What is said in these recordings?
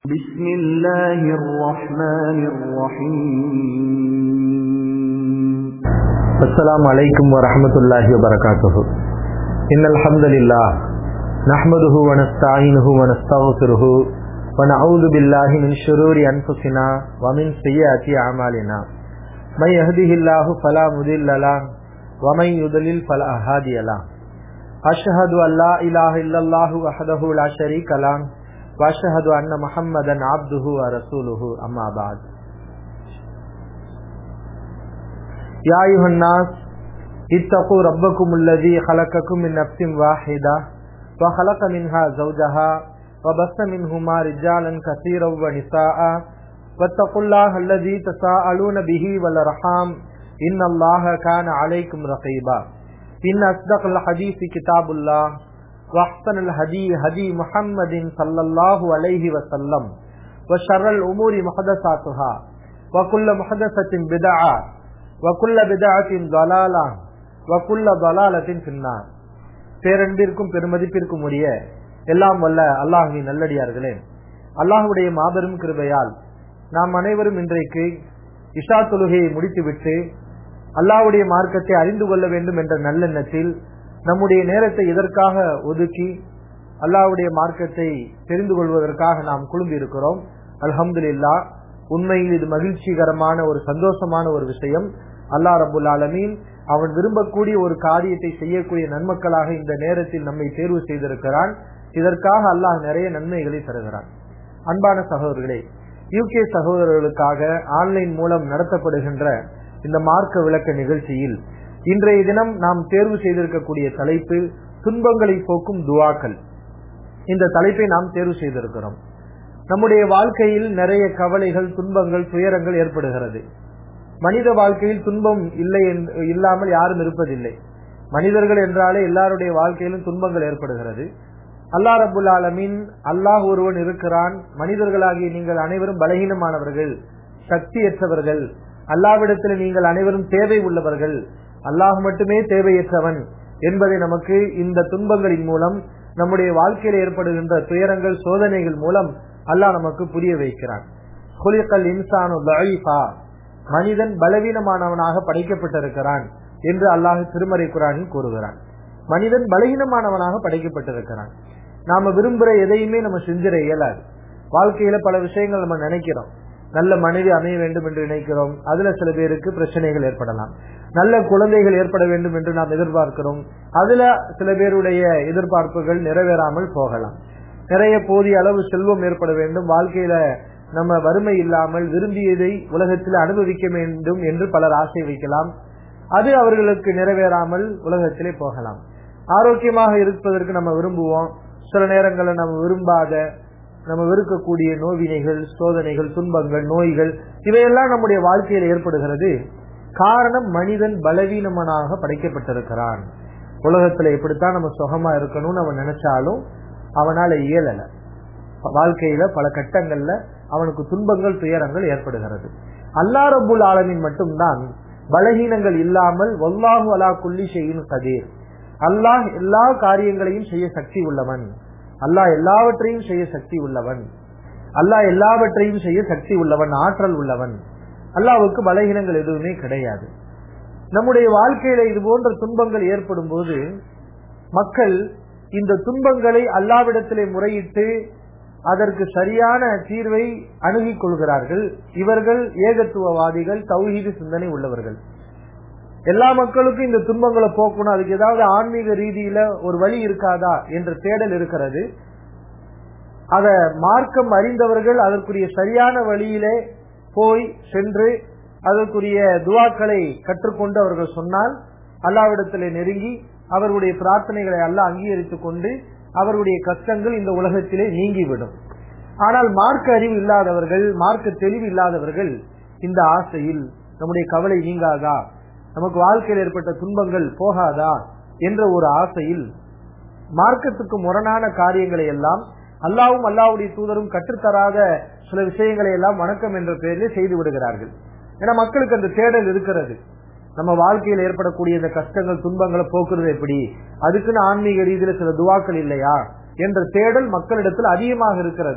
بسم الله الرحمن الرحيم السلام عليكم ورحمة الله وبركاته إن الحمد لله نحمده ونستعينه ونستغفره ونعوذ بالله من شرور أنفسنا ومن سيئات أعمالنا من يهده الله فلا مضل له ومن يضلل فلا هادي له أشهد أن لا إله إلا الله وحده لا شريك له وأشهد أن محمدا عبده ورسوله أما بعد يا أيها الناس اتقوا ربكم الذي خلقكم من نفس واحدة وخلق منها زوجها وبث منهما رجالا كثيرا ونساء واتقوا الله الذي تساءلون به والأرحام إن الله كان عليكم رقيبا إن أصدق الحديث كتاب الله وأحسن الهدي هدي محمد صلى الله عليه وسلم وشر الأمور محدثاتها وكل محدثة بدعة وكل بدعة ضلالة وكل ضلالة في النار பேரன்பிற்கும் பெருமதிப்பிற்கும் உரிய எல்லாம் வல்ல அல்லாஹுவின் நல்லடியார்களே அல்லாஹுடைய மாபெரும் கிருபையால் நாம் அனைவரும் இன்றைக்கு இஷா தொழுகையை முடித்துவிட்டு அல்லாஹுடைய மார்க்கத்தை அறிந்து கொள்ள வேண்டும் என்ற நல்லெண்ணத்தில் நம்முடைய நேரத்தை இதற்காக ஒதுக்கி அல்லாஹுடைய மார்க்கத்தை தெரிந்து கொள்வதற்காக நாம் குழும்பி இருக்கிறோம் அல்ஹம்துல்லா உண்மையில் இது மகிழ்ச்சிகரமான ஒரு சந்தோஷமான ஒரு விஷயம் அல்லா ரபுல் ஆலமீன் அவன் விரும்பக்கூடிய ஒரு காரியத்தை செய்யக்கூடிய நன்மக்களாக இந்த நேரத்தில் நம்மை தேர்வு செய்திருக்கிறான் இதற்காக அல்லாஹ் நிறைய நன்மைகளை தருகிறான் அன்பான சகோதரர்களே யூகே சகோதரர்களுக்காக ஆன்லைன் மூலம் நடத்தப்படுகின்ற இந்த மார்க்க விளக்க நிகழ்ச்சியில் இன்றைய தினம் நாம் தேர்வு செய்திருக்கக்கூடிய தலைப்பு துன்பங்களை போக்கும் துவாக்கள் இந்த தலைப்பை நாம் தேர்வு செய்திருக்கிறோம் நம்முடைய வாழ்க்கையில் நிறைய கவலைகள் துன்பங்கள் துயரங்கள் ஏற்படுகிறது மனித வாழ்க்கையில் துன்பம் இல்லை இல்லாமல் யாரும் இருப்பதில்லை மனிதர்கள் என்றாலே எல்லாருடைய வாழ்க்கையிலும் துன்பங்கள் ஏற்படுகிறது அல்லா ரபுல் ஆலமின் அல்லாஹ் ஒருவன் இருக்கிறான் மனிதர்களாகிய நீங்கள் அனைவரும் பலகீனமானவர்கள் சக்தியற்றவர்கள் அல்லாவிடத்தில் நீங்கள் அனைவரும் தேவை உள்ளவர்கள் அல்லாஹ் மட்டுமே தேவையற்றவன் என்பதை நமக்கு இந்த துன்பங்களின் மூலம் நம்முடைய வாழ்க்கையில் ஏற்படுகின்ற துயரங்கள் சோதனைகள் மூலம் அல்லாஹ் நமக்கு புரிய வைக்கிறான் இன்சானு மனிதன் பலவீனமானவனாக படைக்கப்பட்டிருக்கிறான் என்று அல்லாஹ் திருமறை குரானில் கூறுகிறான் மனிதன் பலகீனமானவனாக படைக்கப்பட்டிருக்கிறான் நாம விரும்புற எதையுமே நம்ம செஞ்சிட இயலாது வாழ்க்கையில பல விஷயங்கள் நம்ம நினைக்கிறோம் நல்ல மனைவி அமைய வேண்டும் என்று நினைக்கிறோம் அதுல சில பேருக்கு பிரச்சனைகள் ஏற்படலாம் நல்ல குழந்தைகள் ஏற்பட வேண்டும் என்று நாம் எதிர்பார்க்கிறோம் அதுல சில பேருடைய எதிர்பார்ப்புகள் நிறைவேறாமல் போகலாம் நிறைய போதிய அளவு செல்வம் ஏற்பட வேண்டும் வாழ்க்கையில நம்ம வறுமை இல்லாமல் விரும்பியதை உலகத்தில் அனுபவிக்க வேண்டும் என்று பலர் ஆசை வைக்கலாம் அது அவர்களுக்கு நிறைவேறாமல் உலகத்திலே போகலாம் ஆரோக்கியமாக இருப்பதற்கு நம்ம விரும்புவோம் சில நேரங்களில் நம்ம விரும்பாத நம்ம வெறுக்கக்கூடிய நோவினைகள் சோதனைகள் துன்பங்கள் நோய்கள் இவையெல்லாம் நம்முடைய வாழ்க்கையில் ஏற்படுகிறது காரணம் மனிதன் பலவீனமனாக படைக்கப்பட்டிருக்கிறான் உலகத்துல எப்படித்தான் நம்ம சுகமா இருக்கணும்னு அவன் நினைச்சாலும் அவனால இயலல வாழ்க்கையில பல கட்டங்கள்ல அவனுக்கு துன்பங்கள் துயரங்கள் ஏற்படுகிறது அல்லா ரபுல் ஆலமின் மட்டும்தான் பலகீனங்கள் இல்லாமல் ஒல்லாஹு அலா குல்லி செய்யும் கதீர் அல்லாஹ் எல்லா காரியங்களையும் செய்ய சக்தி உள்ளவன் அல்லாஹ் எல்லாவற்றையும் செய்ய சக்தி உள்ளவன் அல்லாஹ் எல்லாவற்றையும் செய்ய சக்தி உள்ளவன் ஆற்றல் உள்ளவன் அல்லாவுக்கு பலகீனங்கள் எதுவுமே கிடையாது நம்முடைய வாழ்க்கையில இது போன்ற துன்பங்கள் ஏற்படும் போது மக்கள் இந்த துன்பங்களை அல்லாவிடத்திலே முறையிட்டு அதற்கு சரியான தீர்வை அணுகிக் கொள்கிறார்கள் இவர்கள் ஏகத்துவவாதிகள் தௌஹீது சிந்தனை உள்ளவர்கள் எல்லா மக்களுக்கும் இந்த துன்பங்களை போக்கணும் அதுக்கு ஏதாவது ஆன்மீக ரீதியில ஒரு வழி இருக்காதா என்ற தேடல் இருக்கிறது அத மார்க்கம் அறிந்தவர்கள் அதற்குரிய சரியான வழியிலே போய் சென்று அதற்குரிய துவாக்களை கற்றுக்கொண்டு அவர்கள் சொன்னால் அல்லாவிடத்திலே நெருங்கி அவர்களுடைய பிரார்த்தனைகளை எல்லாம் அங்கீகரித்துக் கொண்டு அவர்களுடைய கஷ்டங்கள் இந்த உலகத்திலே நீங்கிவிடும் ஆனால் மார்க்க அறிவு இல்லாதவர்கள் மார்க்க தெளிவு இல்லாதவர்கள் இந்த ஆசையில் நம்முடைய கவலை நீங்காதா நமக்கு வாழ்க்கையில் ஏற்பட்ட துன்பங்கள் போகாதா என்ற ஒரு ஆசையில் மார்க்கத்துக்கு முரணான காரியங்களை எல்லாம் அல்லாவும் அல்லாவுடைய தூதரும் கற்றுத்தராத சில விஷயங்களை எல்லாம் வணக்கம் என்ற பெயரில் செய்து விடுகிறார்கள் ஏன்னா மக்களுக்கு அந்த தேடல் இருக்கிறது நம்ம வாழ்க்கையில் ஏற்படக்கூடிய இந்த கஷ்டங்கள் துன்பங்களை போக்குறது எப்படி அதுக்குன்னு ஆன்மீக ரீதியில சில துவாக்கள் இல்லையா என்ற தேடல் மக்களிடத்தில் அதிகமாக இருக்கிறது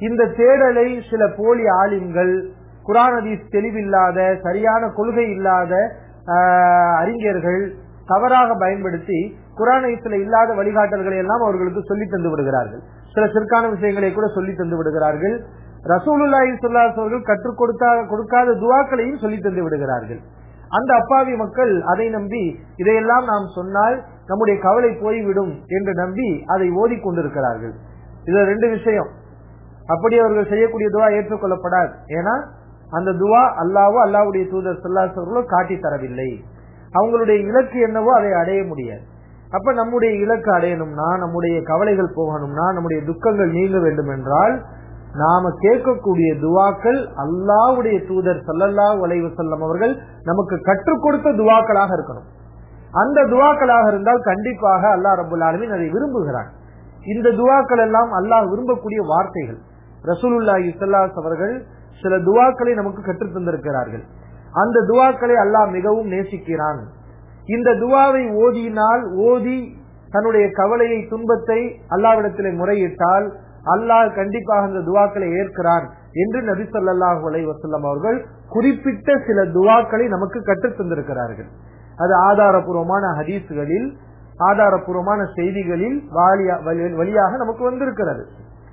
இந்த தேடலை சில போலி ஆலிம்கள் குரான் ஹதீஸ் தெளிவில்லாத சரியான கொள்கை இல்லாத ஆஹ், அறிஞர்கள் தவறாக பயன்படுத்தி குரான் ஹதீஸ்ல இல்லாத வழிகாட்டல்களை எல்லாம் அவர்களுக்கு சொல்லி தந்து விடுகிறார்கள் சில சிற்கான விஷயங்களை கூட சொல்லி தந்து விடுகிறார்கள் ரசூலுல்லாஹி ஸல்லல்லாஹு அலைஹி அவர்கள் கற்றுக் கொடுத்தா கொடுக்காத துவாக்களையும் சொல்லி தந்து விடுகிறார்கள் அந்த அப்பாவி மக்கள் அதை நம்பி இதையெல்லாம் நாம் சொன்னால் நம்முடைய கவலை போய்விடும் என்று நம்பி அதை ஓதிக்கொண்டிருக்கிறார்கள் இது ரெண்டு விஷயம் அப்படி அவர்கள் செய்யக்கூடிய துவா ஏற்றுக்கொள்ளப்படாது ஏன்னா அந்த துவா அல்லாவோ அல்லாவுடைய தூதர் சொல்லாசவர்களோ காட்டி தரவில்லை அவங்களுடைய இலக்கு என்னவோ அதை அடைய முடியாது அப்ப நம்முடைய இலக்கு அடையணும்னா நம்முடைய கவலைகள் போகணும்னா நம்முடைய துக்கங்கள் நீங்க வேண்டும் என்றால் நாம கேட்கக்கூடிய துவாக்கள் அல்லாவுடைய தூதர் சல்லல்லாஹு அலைஹி வஸல்லம் அவர்கள் நமக்கு கற்றுக் கொடுத்த துவாக்களாக இருக்கணும் அந்த துவாக்களாக இருந்தால் கண்டிப்பாக அல்லாஹ் ரபுல் ஆலமீன் அதை விரும்புகிறான் இந்த துவாக்கள் எல்லாம் அல்லாஹ் விரும்பக்கூடிய வார்த்தைகள் ரசூலுல்லாஹி ஸல்லல்லாஹு அவர்கள் சில துவாக்களை நமக்கு கற்றுத் தந்திருக்கிறார்கள் அந்த துவாக்களை அல்லாஹ் மிகவும் நேசிக்கிறான் இந்த துவாவை ஓதினால் ஓதி தன்னுடைய கவலையை துன்பத்தை அல்லாவிடத்திலே முறையிட்டால் அல்லாஹ் கண்டிப்பாக அந்த துவாக்களை ஏற்கிறான் என்று நபி ஸல்லல்லாஹு அலைஹி வஸல்லம் அவர்கள் குறிப்பிட்ட சில துவாக்களை நமக்கு கற்றுத் தந்திருக்கிறார்கள் அது ஆதாரபூர்வமான ஹதீஸ்களில் ஆதாரபூர்வமான செய்திகளில் வாலியா- வழி- வழியாக நமக்கு வந்திருக்கிறது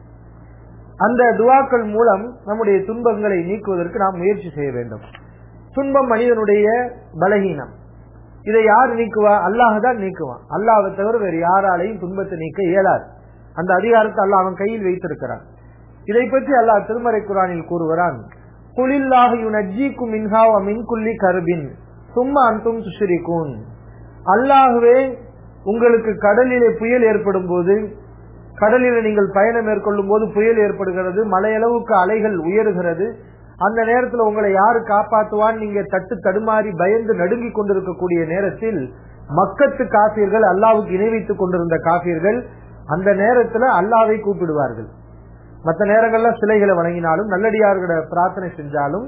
அந்த துவாக்கள் மூலம் நம்முடைய துன்பங்களை நீக்குவதற்கு நாம் முயற்சி செய்ய வேண்டும் துன்பம் மனிதனுடைய பலகீனம் இதை யார் நீக்குவா அல்லாஹ் தான் நீக்குவான் அல்லாஹ்வை தவிர வேறு யாராலையும் துன்பத்தை நீக்க இயலாது அந்த அதிகாரத்தை அல்லாஹ் அவன் கையில் வைத்திருக்கிறான் இதை பற்றி அல்லாஹ் திருமறை குரானில் கூறுகிறான் குலில்லாஹு யுனஜ்ஜீக்கும் மின்ஹா வ மின் குல்லி கர்பின் சும்மா அன்தும் துஷ்ரிகூன் அல்லாஹ்வே உங்களுக்கு கடலிலே புயல் ஏற்படும் போது கடலில் நீங்கள் பயணம் மேற்கொள்ளும் போது புயல் ஏற்படுகிறது மலையளவுக்கு அலைகள் உயருகிறது அந்த நேரத்தில் உங்களை யாரு காப்பாற்றுவான் நீங்க தட்டு தடுமாறி பயந்து நடுங்கிக் கொண்டிருக்கக்கூடிய நேரத்தில் மக்கத்து காப்பீர்கள் அல்லாவுக்கு இணை வைத்துக் கொண்டிருந்த காப்பீர்கள் அந்த நேரத்துல அல்லாவை கூப்பிடுவார்கள் மற்ற நேரங்கள்ல சிலைகளை வணங்கினாலும் நல்லடியார்களை பிரார்த்தனை செஞ்சாலும்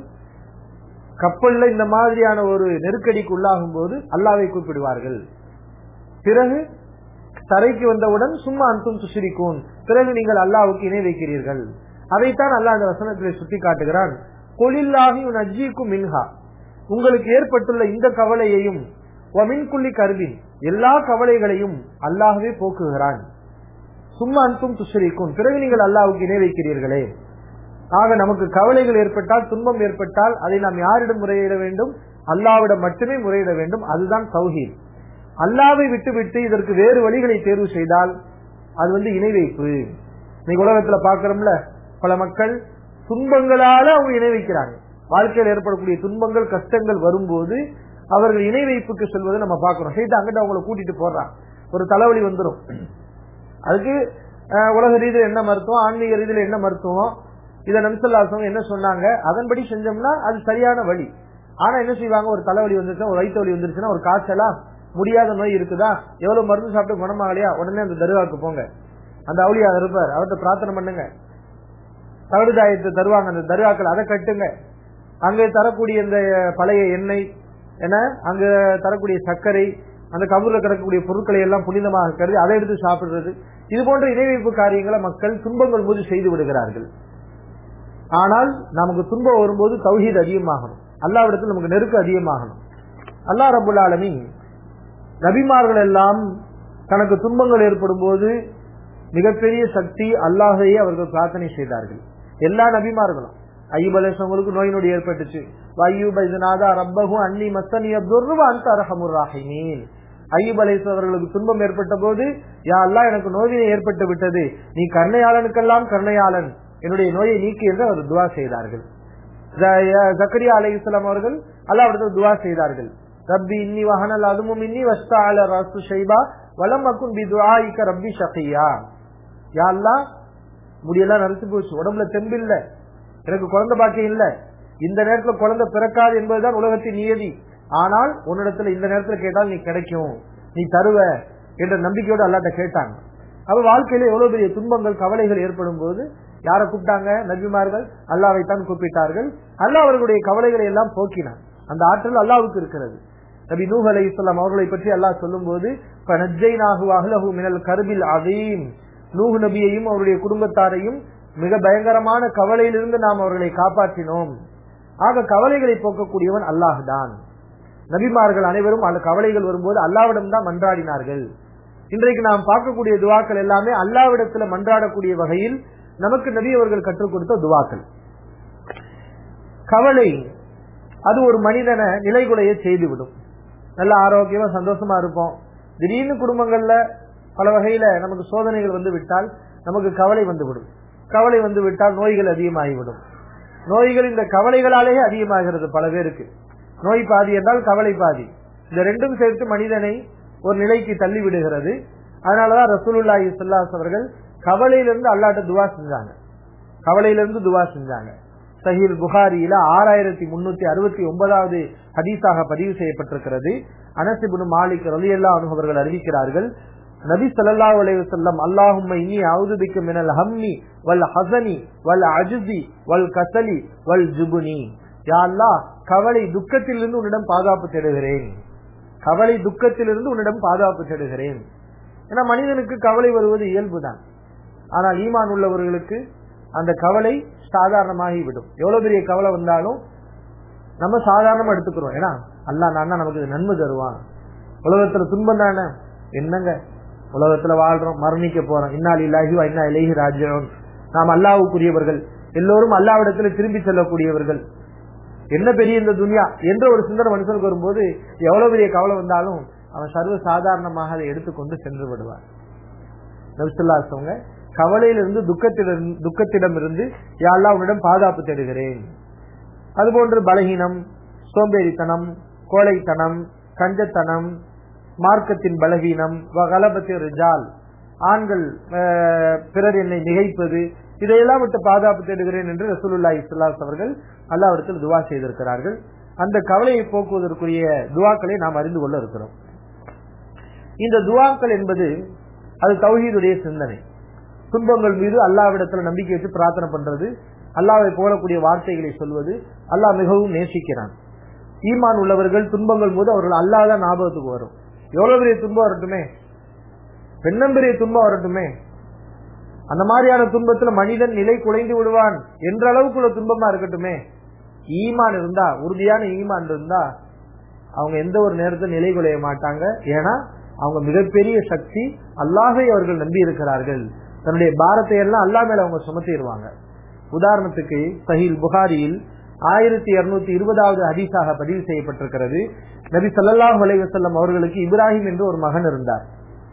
கப்பல்ல இந்த மாதிரியான ஒரு நெருக்கடிக்கு உள்ளாகும் போது அல்லாவை கூப்பிடுவார்கள் பிறகு தரைக்கு வந்தவுடன் சும்மா அன்சும் சுசிரிக்கும் பிறகு நீங்கள் அல்லாவுக்கு இணை வைக்கிறீர்கள் அதைத்தான் அல்லாஹ் அந்த வசனத்திலே சுட்டி காட்டுகிறான் கொலில்லாகி நஜ்ஜிக்கும் மின்ஹா உங்களுக்கு ஏற்பட்டுள்ள இந்த கவலையையும் மின்குள்ளி கருவின் எல்லா கவலைகளையும் அல்லாஹ்வே போக்குகிறான் சும்மா அன்சும் துஷரிக்கும் பிறகு நீங்கள் அல்லாவுக்கு இணை வைக்கிறீர்களே ஆக நமக்கு கவலைகள் ஏற்பட்டால் துன்பம் ஏற்பட்டால் அதை நாம் யாரிடம் முறையிட வேண்டும் அல்லாவிடம் மட்டுமே முறையிட வேண்டும் அதுதான் தௌஹீத் அல்லாவை விட்டுவிட்டு இதற்கு வேறு வழிகளை தேர்வு செய்தால் அது வந்து இணை வைப்பு இன்னைக்கு உலகத்துல பாக்குறோம்ல பல மக்கள் துன்பங்களால அவங்க இணை வைக்கிறாங்க வாழ்க்கையில் ஏற்படக்கூடிய துன்பங்கள் கஷ்டங்கள் வரும்போது அவர்கள் இணை வைப்புக்கு செல்வதை நம்ம பாக்குறோம் செய்து அங்கிட்ட அவங்களை கூட்டிட்டு போடுறான் ஒரு தலைவலி வந்துடும் அதுக்கு அஹ், உலக ரீதியில் என்ன மருத்துவம் ஆன்மீக ரீதியில் என்ன மருத்துவம் இதை நம்சல்லாசம் என்ன சொன்னாங்க அதன்படி செஞ்சோம்னா அது சரியான வழி ஆனா என்ன செய்வாங்க ஒரு தலைவலி வந்துருச்சுன்னா ஒரு வயிற்று வலி வந்துருச்சுன்னா ஒரு காய்ச்சலா முடியாத நோய் இருக்குதா எவ்வளவு மருந்து சாப்பிட்டு குணமாகலையா உடனே அந்த தருவாக்கு போங்க அந்த அவுளியா இருப்பார் அவர்கிட்ட பிரார்த்தனை பண்ணுங்க தகடுதாயத்தை தருவாங்க அந்த தருவாக்கள் அதை கட்டுங்க அங்கே தரக்கூடிய இந்த பழைய எண்ணெய் என அங்க தரக்கூடிய சர்க்கரை அந்த கபூர்ல கிடக்கக்கூடிய பொருட்களை எல்லாம் புனிதமாக கருதி அதை எடுத்து சாப்பிடுறது இது போன்ற இணைவைப்பு காரியங்களை மக்கள் துன்பங்கள் போது செய்து விடுகிறார்கள் ஆனால் நமக்கு துன்பம் வரும்போது தௌஹீத் அதிகமாகணும் அல்லாவிடத்தில் நமக்கு நெருக்க அதிகமாகணும் அல்லாஹ் ரபுல் ஆலமீன் நபிமார்கள் எல்லாம் தனக்கு துன்பங்கள் ஏற்படும் போது மிகப்பெரிய சக்தி அல்லாஹையே அவர்கள் பிரார்த்தனை செய்தார்கள் எல்லா நபிமார்களும் ஐயூப் அலேசவங்களுக்கு நோய் நொடி ஏற்பட்டுச்சு ஐயூப் ஐசனாதா ரப்பகு அன்னி மஸ்தனி அப்துர்வ அந்த அரஹமுர் ராஹிமீன் ஐயூப் அலேஸ் அவர்களுக்கு துன்பம் ஏற்பட்ட போது யா அல்லாஹ் எனக்கு நோயினை ஏற்பட்டு விட்டது நீ கருணையாளனுக்கெல்லாம் கருணையாளன் என்னுடைய நோயை நீக்கி என்று அவர் துவா செய்தார்கள் ஜ- ஜக்கரியா அலை இஸ்லாம் அவர்கள் அல்லாவிடத்தில் துவா செய்தார்கள் ரப்பி இன்னி வஹனல் அதுமும் இன்னி வஸ்தா அல ரசு ஷைபா வலம் அக்குன் பி துஆஇக ரப்பி ஷகியா யா அல்லாஹ் முடியெல்லாம் நரைச்சு போச்சு உடம்புல தெம்பு இல்ல எனக்கு குழந்தை பாக்கியம் இல்ல இந்த நேரத்துல குழந்தை பிறக்காது என்பதுதான் உலகத்தின் நியதி ஆனால் உன்னிடத்துல இந்த நேரத்துல கேட்டால் நீ கிடைக்கும் நீ தருவ என்ற நம்பிக்கையோடு அல்லாட்ட கேட்டாங்க அப்ப வாழ்க்கையில எவ்வளவு பெரிய துன்பங்கள் கவலைகள் ஏற்படும் போது யாரை கூப்பிட்டாங்க நபிமார்கள் அல்லாவை தான் கூப்பிட்டார்கள் அல்லாஹ் அவர்களுடைய கவலைகளை எல்லாம் போக்கினான் அந்த ஆற்றல் அல்லாவுக்கு இருக்கிறது நபி நூஹ் அலை இஸ்லாம் அவர்களை பற்றி அல்லாஹ் சொல்லும் போது மினல் கருபில் அதீம் நூஹ் நபியையும் அவருடைய குடும்பத்தாரையும் மிக பயங்கரமான கவலையிலிருந்து நாம் அவர்களை காப்பாற்றினோம் ஆக கவலைகளை போக்கக்கூடியவன் அல்லாஹ் தான் நபிமார்கள் அனைவரும் அந்த கவலைகள் வரும்போது அல்லாவிடம் தான் மன்றாடினார்கள் இன்றைக்கு நாம் பார்க்கக்கூடிய துவாக்கள் எல்லாமே அல்லாவிடத்துல மன்றாடக்கூடிய வகையில் நமக்கு நபி அவர்கள் கற்றுக் கொடுத்த துவாக்கள் கவலை அது ஒரு மனிதனை நிலைகுலைய செய்துவிடும் நல்ல ஆரோக்கியமா சந்தோஷமா இருப்போம் திடீர்னு குடும்பங்கள்ல பல வகையில நமக்கு சோதனைகள் வந்து விட்டால் நமக்கு கவலை வந்துவிடும் கவலை வந்து விட்டால் நோய்கள் அதிகமாகிவிடும் நோய்கள் இந்த கவலைகளாலேயே அதிகமாகிறது பல பேருக்கு நோய் பாதி என்றால் கவலை பாதி இந்த ரெண்டும் சேர்த்து மனிதனை ஒரு நிலைக்கு தள்ளி விடுகிறது அதனாலதான் ரசூலுல்லாஹி ஸல்லல்லாஹு அவர்கள் கவலையிலிருந்து அல்லாட்ட துவா செஞ்சாங்க கவலையிலிருந்து துவா செஞ்சாங்க சஹீல் புகாரியில ஆறாயிரத்தி முன்னூத்தி அறுபத்தி ஒன்பதாவது ஹதீஸாக பதிவு செய்யப்பட்டிருக்கிறது அனசிபுன் மாலிக் ரலியல்லா அவர்கள் அறிவிக்கிறார்கள் நபி ஸல்லல்லாஹு அலைஹி வஸல்லம் அல்லாஹும்ம இன்னி அஊது பிக்க மினல் ஹம்மி வல் ஹஸனி வல் அஜ்ஸி வல் கஸலி வல் ஜுபுனி யா அல்லாஹ் கவலை துக்கத்திலிருந்து உன்னிடம் பாதுகாப்பு தேடுகிறேன் கவலை துக்கத்திலிருந்து உன்னிடம் பாதுகாப்பு தேடுகிறேன் ஏன்னா மனிதனுக்கு கவலை வருவது இயல்புதான் ஆனால் ஈமான் உள்ளவர்களுக்கு அந்த கவலை சாதாரணமாகி விடும் எவ்வளவு பெரிய கவலை வந்தாலும் நம்ம சாதாரணமா எடுத்துக்கிறோம் ஏன்னா அல்லா நான் நமக்கு இது நன்மை தருவான் உலகத்துல துன்பம் தானே என்னங்க உலகத்துல வாழ்றோம் மரணிக்க போறோம் இன்னால் இல்லாஹி இன்னா இலகி ராஜ்யம் நாம் அல்லாவுக்குரியவர்கள் எல்லோரும் அல்லாவிடத்துல திரும்பி செல்லக்கூடியவர்கள் என்ன பெரிய இந்த துனியா என்ற ஒரு சிந்தனை மனுஷனுக்கு வரும்போது எவ்வளவு பெரிய கவலை வந்தாலும் அவன் சர்வ சாதாரணமாக அதை எடுத்துக்கொண்டு சென்று விடுவான் நபிசுல்லாசவங்க கவலையிலிருந்து துக்கத்திடம் துக்கத்திடம் இருந்து யாழ்லா உன்னிடம் பாதுகாப்பு தேடுகிறேன் அதுபோன்று பலகீனம் சோம்பேறித்தனம் கோழைத்தனம் கஞ்சத்தனம் மார்க்கத்தின் பலகீனம் கலபத்தி ரிஜால் ஆண்கள் பிறர் என்னை மிகைப்பது இதையெல்லாம் விட்டு பாதுகாப்பு தேடுகிறேன் என்று ரசூலுல்லா இஸ்லாஸ் அவர்கள் அல்லாவிடத்தில் துவா செய்திருக்கிறார்கள் அந்த கவலையை போக்குவதற்குரிய துவாக்களை நாம் அறிந்து கொள்ள இருக்கிறோம் இந்த துவாக்கள் என்பது அது தௌஹீதுடைய சிந்தனை துன்பங்கள் மீது அல்லாவிடத்துல நம்பிக்கை வச்சு பிரார்த்தனை பண்றது அல்லாவை போலக்கூடிய வார்த்தைகளை சொல்வது அல்லாஹ் மிகவும் நேசிக்கிறான் ஈமான் உள்ளவர்கள் துன்பங்கள் போது அவர்கள் அல்லாத ஞாபகத்துக்கு வரும் எவ்வளவு பெரிய துன்பம் வரட்டுமே பெண்ணம் பெரிய துன்பம் வரட்டுமே அந்த மாதிரியான துன்பத்துல மனிதன் நிலை குலைந்து விடுவான் என்ற அளவுக்குள்ள துன்பமா இருக்கட்டுமே ஈமான் இருந்தா உறுதியான ஈமான் இருந்தா அவங்க எந்த ஒரு நேரத்தில் நிலை குலைய மாட்டாங்க ஏன்னா அவங்க மிகப்பெரிய சக்தி அல்லாஹை அவர்கள் நம்பி இருக்கிறார்கள் தன்னுடைய பாரத்தை எல்லாம் அல்லா மேல அவங்க சுமத்திடுவாங்க உதாரணத்துக்கு சஹீல் புகாரியில் ஆயிரத்தி இருநூத்தி இருபதாவது ஹதீஸாக பதிவு செய்யப்பட்டிருக்கிறது நபி சல்லாஹ் அலைவசல்லம் அவர்களுக்கு இப்ராஹிம் என்று ஒரு மகன் இருந்தார்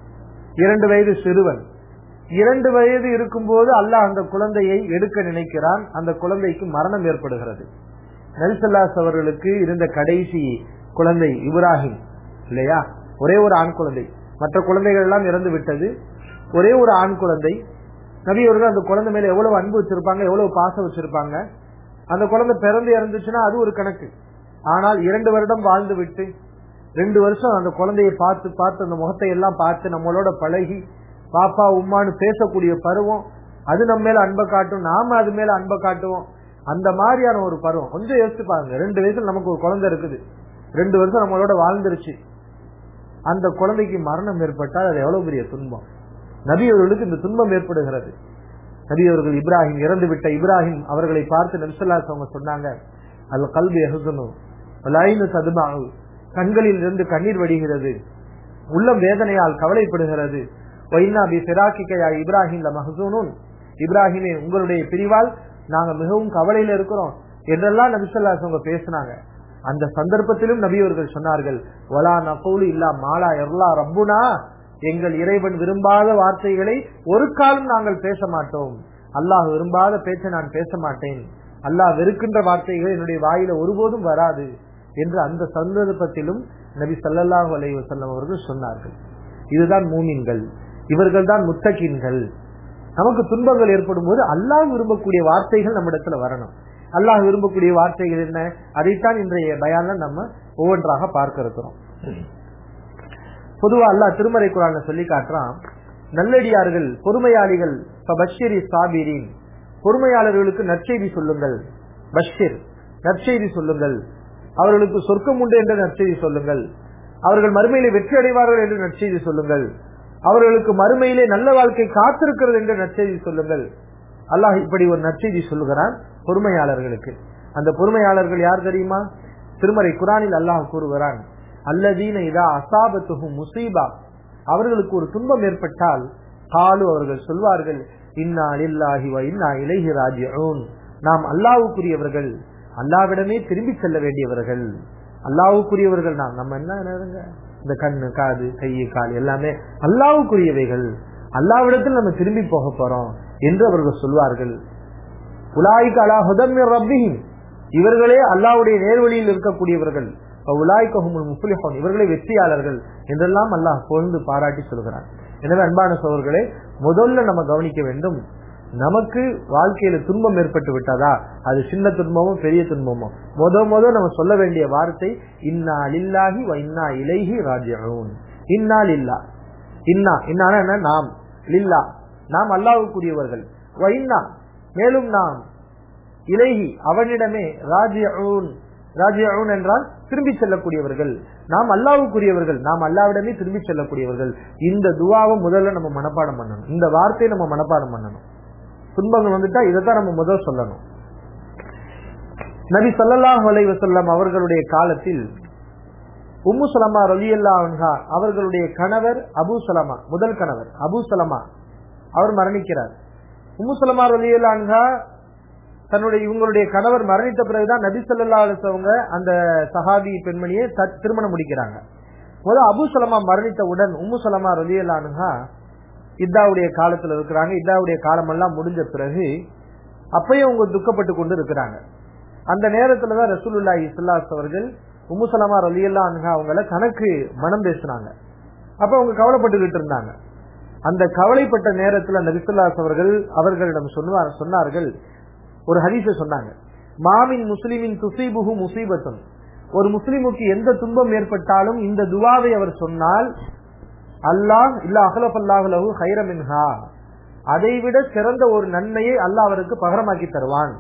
இரண்டு வயது சிறுவன் இரண்டு வயது இருக்கும்போது அல்லாஹ் அந்த குழந்தையை எடுக்க நினைக்கிறான் அந்த குழந்தைக்கு மரணம் ஏற்படுகிறது நரிசல்லாஸ் அவர்களுக்கு இருந்த கடைசி குழந்தை இப்ராஹிம் இல்லையா ஒரே ஒரு ஆண் குழந்தை மற்ற குழந்தைகள் எல்லாம் இறந்து விட்டது ஒரே ஒரு ஆண் குழந்தை நபி அவர்கள் அந்த குழந்தை மேல எவ்வளவு அன்பு வச்சிருப்பாங்க எவ்வளவு பாசம் வச்சிருப்பாங்க அந்த குழந்தை பிறந்து இறந்துச்சுன்னா அது ஒரு கணக்கு ஆனால் இரண்டு வருடம் வாழ்ந்து விட்டு ரெண்டு வருஷம் அந்த குழந்தையை பார்த்து பார்த்து அந்த முகத்தை எல்லாம் பார்த்து நம்மளோட பழகி பாப்பா உம்மான்னு பேசக்கூடிய பருவம் அது நம்ம மேல அன்பை காட்டும் நாம அது மேல அன்பை காட்டுவோம் அந்த மாதிரியான ஒரு பருவம் கொஞ்சம் யோசிச்சு பாருங்க ரெண்டு வயசுல நமக்கு ஒரு குழந்தை இருக்குது ரெண்டு வருஷம் நம்மளோட வாழ்ந்துருச்சு அந்த குழந்தைக்கு மரணம் ஏற்பட்டால் அது எவ்வளவு பெரிய துன்பம் நபி அவர்களுக்கு இந்த துன்பம் ஏற்படுகிறது நபி அவர்கள் இப்ராஹிம் இறந்து விட்ட இப்ராஹிம் அவர்களை பார்த்து நபிசல்லாஸ் அவங்க சொன்னாங்க அது கல்வி எகுதனும் சதுமாகு கண்களில் இருந்து கண்ணீர் வடிகிறது உள்ளம் வேதனையால் கவலைப்படுகிறது வைனாபி பெராக்கிக்கையா இப்ராஹிம் மஹசூனும் இப்ராஹிமே உங்களுடைய பிரிவால் நாங்க மிகவும் கவலையில இருக்கிறோம் என்றெல்லாம் நபிசல்லாஸ் அவங்க பேசினாங்க அந்த சந்தர்ப்பத்திலும் நபி அவர்கள் சொன்னார்கள் வலா நகூலு இல்லா மாலா எர்லா ரப்புனா எங்கள் இறைவன் விரும்பாத வார்த்தைகளை ஒரு காலம் நாங்கள் பேச மாட்டோம் அல்லாஹ் விரும்பாத பேச்சை நான் பேச மாட்டேன் அல்லாஹ் வெறுக்கின்ற வார்த்தைகள் என்னுடைய வாயில ஒருபோதும் வராது என்று அந்த சந்தர்ப்பத்திலும் நபி சல்லாஹூ அலை வசல்லம் அவர்கள் சொன்னார்கள் இதுதான் மூமின்கள் இவர்கள் தான் முத்தகின்கள் நமக்கு துன்பங்கள் ஏற்படும் போது அல்லாஹ் விரும்பக்கூடிய வார்த்தைகள் நம்ம இடத்துல வரணும் அல்லாஹ் விரும்பக்கூடிய வார்த்தைகள் என்ன அதைத்தான் இன்றைய பயான்ல நம்ம ஒவ்வொன்றாக பார்க்க இருக்கிறோம் பொதுவா அல்லாஹ் திருமறை குரான சொல்லி காட்டுறான் நல்லடியார்கள் பொறுமையாளிகள் பஷீரி சாபிரின் பொறுமையாளர்களுக்கு நற்செய்தி சொல்லுங்கள் பஷீர் நற்செய்தி சொல்லுங்கள் அவர்களுக்கு சொர்க்கம் உண்டு என்ற நற்செய்தி சொல்லுங்கள் அவர்கள் மறுமையிலே வெற்றி அடைவார்கள் என்று நற்செய்தி சொல்லுங்கள் அவர்களுக்கு மறுமையிலே நல்ல வாழ்க்கை காத்திருக்கிறது என்று நற்செய்தி சொல்லுங்கள் அல்லாஹ் இப்படி ஒரு நற்செய்தி சொல்லுகிறான் பொறுமையாளர்களுக்கு அந்த பொறுமையாளர்கள் யார் தெரியுமா திருமறை குரானில் அல்லாஹ் கூறுகிறான் அல்லதீன இதா அசாபத்துகும் முசீபா அவர்களுக்கு ஒரு துன்பம் ஏற்பட்டால் காலு அவர்கள் சொல்வார்கள் இன்னா இல்லாஹி வ இன்னா இலைஹி ராஜிஊன் நாம் அல்லாஹ்வுக்குரியவர்கள் அல்லாவிடமே திரும்பி செல்ல வேண்டியவர்கள் அல்லாஹ்வுக்குரியவர்கள் நாம் நம்ம என்ன என்னங்க? இந்த கண்ணு காது கை கால் எல்லாமே அல்லாஹ்வுக்குரியவைகள் அல்லாவிடத்தில் நம்ம திரும்பி போக போறோம் என்று அவர்கள் சொல்வார்கள் உலாய்க்கு அலா ஹுதம் ரப்பிஹிம் இவர்களே அல்லாஹ்வுடைய நேர்வழியில் இருக்கக்கூடியவர்கள் உலாய்கஹுமுல் முஃப்லிஹூன் இவர்களே வெற்றியாளர்கள் என்றெல்லாம் அல்லாஹ் புகழ்ந்து பாராட்டி சொல்கிறான் எனவே அன்பான சோழர்களே முதல்ல நம்ம கவனிக்க வேண்டும் நமக்கு வாழ்க்கையில துன்பம் ஏற்பட்டு விட்டதா அது சின்ன துன்பமோ பெரிய துன்பமோ முத முத நம்ம சொல்ல வேண்டிய வார்த்தை இன்னா லில்லாஹி வ இன்னா இலைஹி ராஜிஊன் இன்னா லில்லா இன்னா இன்னா என்ன நாம் லில்லா நாம் அல்லாஹ்வுக்குரியவர்கள் வ இன்னா மேலும் நாம் இலைஹி அவனிடமே ராஜிஊன் ராஜிஊன் என்றால் திரும்பி செல்லக்கூடியவர்கள் நாம் அல்லாவுக்குரியவர்கள் நாம் அல்லாவிடமே திரும்பி செல்லக்கூடியவர்கள் இந்த துவாவை முதல்ல நம்ம மனப்பாடம் பண்ணணும் இந்த வார்த்தையை நம்ம மனப்பாடம் பண்ணணும் துன்பங்கள் வந்துட்டா இதைத்தான் நம்ம முதல் சொல்லணும் நபி ஸல்லல்லாஹு அலைஹி வஸல்லம் அவர்களுடைய காலத்தில் உம்மு சலமா ரலியல்லா அன்ஹா அவர்களுடைய கணவர் அபூ சலமா முதல் கணவர் அபூ சலமா அவர் மரணிக்கிறார் உம்மு சலமா ரலியல்லா அன்ஹா தன்னுடைய இவங்களுடைய கணவர் மரணித்த பிறகுதான் நபி ஸல்லல்லாஹு அலைஹி வஸல்லம் அந்த சஹாபி பெண்மணியை த- திருமணம் முடிக்கிறாங்க முதல் அபூ சலமா மரணித்தவுடன் உம்மு சலமா ரலியல்லா அன்ஹா இத்தாவுடைய காலத்துல இருக்கிறாங்க இத்தாவுடைய காலமெல்லாம் முடிஞ்ச பிறகு அப்பயும் அவங்க துக்கப்பட்டு கொண்டு இருக்கிறாங்க அந்த நேரத்துலதான் ரசூலுல்லாஹி ஸல்லல்லாஹு அவர்கள் உம்மு சலமா ரலியல்லா அன்ஹா அவங்கள கணக்கு மனம் பேசுனாங்க அப்ப அவங்க கவலைப்பட்டுக்கிட்டு இருந்தாங்க அந்த கவலைப்பட்ட நேரத்துல நபிசுல்லாஸ் அவர்கள் அவர்களிடம் சொன்னார் சொன்னார்கள் ஒரு ஹதீஸ சொன்னாங்க மாமின் முஸ்லிமின் துசீபுகு முசீபத்தும் ஒரு முஸ்லிமுக்கு எந்த துன்பம் ஏற்பட்டாலும் இந்த துவாவை அவர் சொன்னால் அல்லாஹ் இல்ல அகலபல்லாஹுலகு ஹைரமின்ஹா அதைவிட சிறந்த ஒரு நன்மையை அல்லாஹ் அவருக்கு பகரமாக்கி தருவான்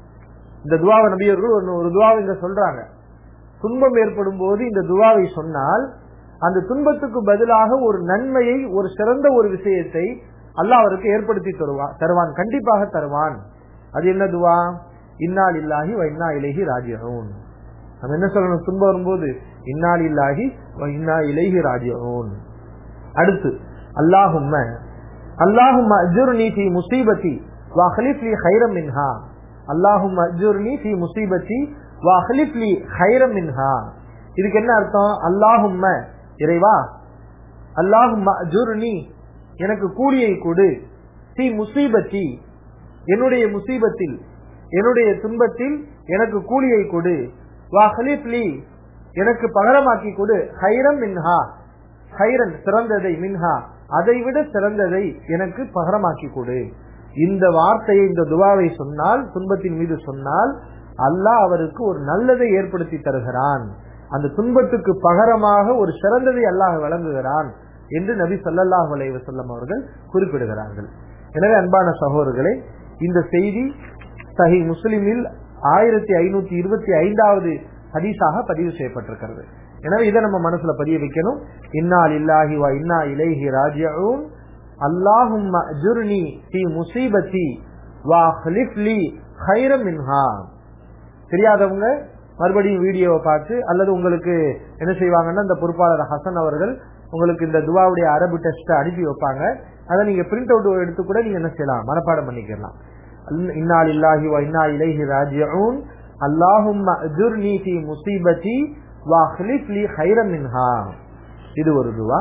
இந்த துவாவை நபியர்கள் ஒரு ஒரு துவாவை இங்க சொல்றாங்க துன்பம் ஏற்படும் போது இந்த துவாவை சொன்னால் அந்த துன்பத்துக்கு பதிலாக ஒரு நன்மையை ஒரு சிறந்த ஒரு விஷயத்தை அல்லாஹ் அவருக்கு ஏற்படுத்தி தருவான் தருவான் கண்டிப்பாக தருவான் அது என்ன துவா இன்னால் இல்லாஹி வ இன்னா இலைஹி ராஜியூன் நம்ம என்ன சொல்லணும் துன்பம் வரும்போது இன்னால் இல்லாஹி வ இன்னா இலைஹி ராஜிஊன் அடுத்து அல்லாஹும்ம அல்லாஹும்ம அஜுர்னி ஃபி முசீபத்தி வ அக்லிஃப் லி கைரம் மின்ஹா அல்லாஹும்ம அஜுர்னி ஃபி முசீபத்தி வ அக்லிஃப் லி கைரம் மின்ஹா இதுக்கு என்ன அர்த்தம் அல்லாஹும்ம இறைவா அல்லாஹும்ம அஜுர்னி எனக்கு கூலியை கொடு ஃபி முசீபத்தி என்னுடைய முசீபத்தில் என்னுடைய துன்பத்தில் எனக்கு கூலியை கொடு வா ஹலிப்லி எனக்கு பகரமாக்கி கொடு ஹைரம் மின்ஹா ஹைரன் சிறந்ததை மின்ஹா அதை விட சிறந்ததை எனக்கு பகரமாக்கி கொடு இந்த வார்த்தையை இந்த துவாவை சொன்னால் துன்பத்தின் மீது சொன்னால் அல்லாஹ் அவருக்கு ஒரு நல்லதை ஏற்படுத்தி தருகிறான் அந்த துன்பத்துக்கு பகரமாக ஒரு சிறந்ததை அல்லாஹ் வழங்குகிறான் என்று நபி ஸல்லல்லாஹு அலைஹி வஸல்லம் அவர்கள் குறிப்பிடுகிறார்கள் எனவே அன்பான சகோதரர்களே இந்த செய்தி சஹி முஸ்லிமில் ஆயிரத்தி ஐநூத்தி இருபத்தி ஐந்தாவது ஹதீஸாக பதிவு செய்யப்பட்டிருக்கிறது எனவே இதை நம்ம மனசுல பதிய வைக்கணும் இன்னா லில்லாஹி வ இன்னா இலைஹி ராஜிஊன் அல்லாஹும் அஜுர்னி ஃபி முசீபத்தி வ அக்லிஃப் லி கைரம் மின்ஹா தெரியாதவங்க மறுபடியும் வீடியோவை பார்த்து அல்லது உங்களுக்கு என்ன செய்வாங்கன்னா இந்த பொறுப்பாளர் ஹசன் அவர்கள் உங்களுக்கு இந்த துவாவுடைய அரபு டெஸ்ட் அனுப்பி வைப்பாங்க அதை நீங்க பிரிண்ட் அவுட் எடுத்து கூட நீங்க என்ன செய்யலாம் மனப்பாடம் பண்ணிக்கலாம் இன்னா லில்லாஹி வ இன்னா இலைஹி ராஜிஊன் அல்லாஹும் அஜுர்னி ஃபி முசீபத்தி வ அக்லிஃப் லி கைரம் மின்ஹா இது ஒரு துவா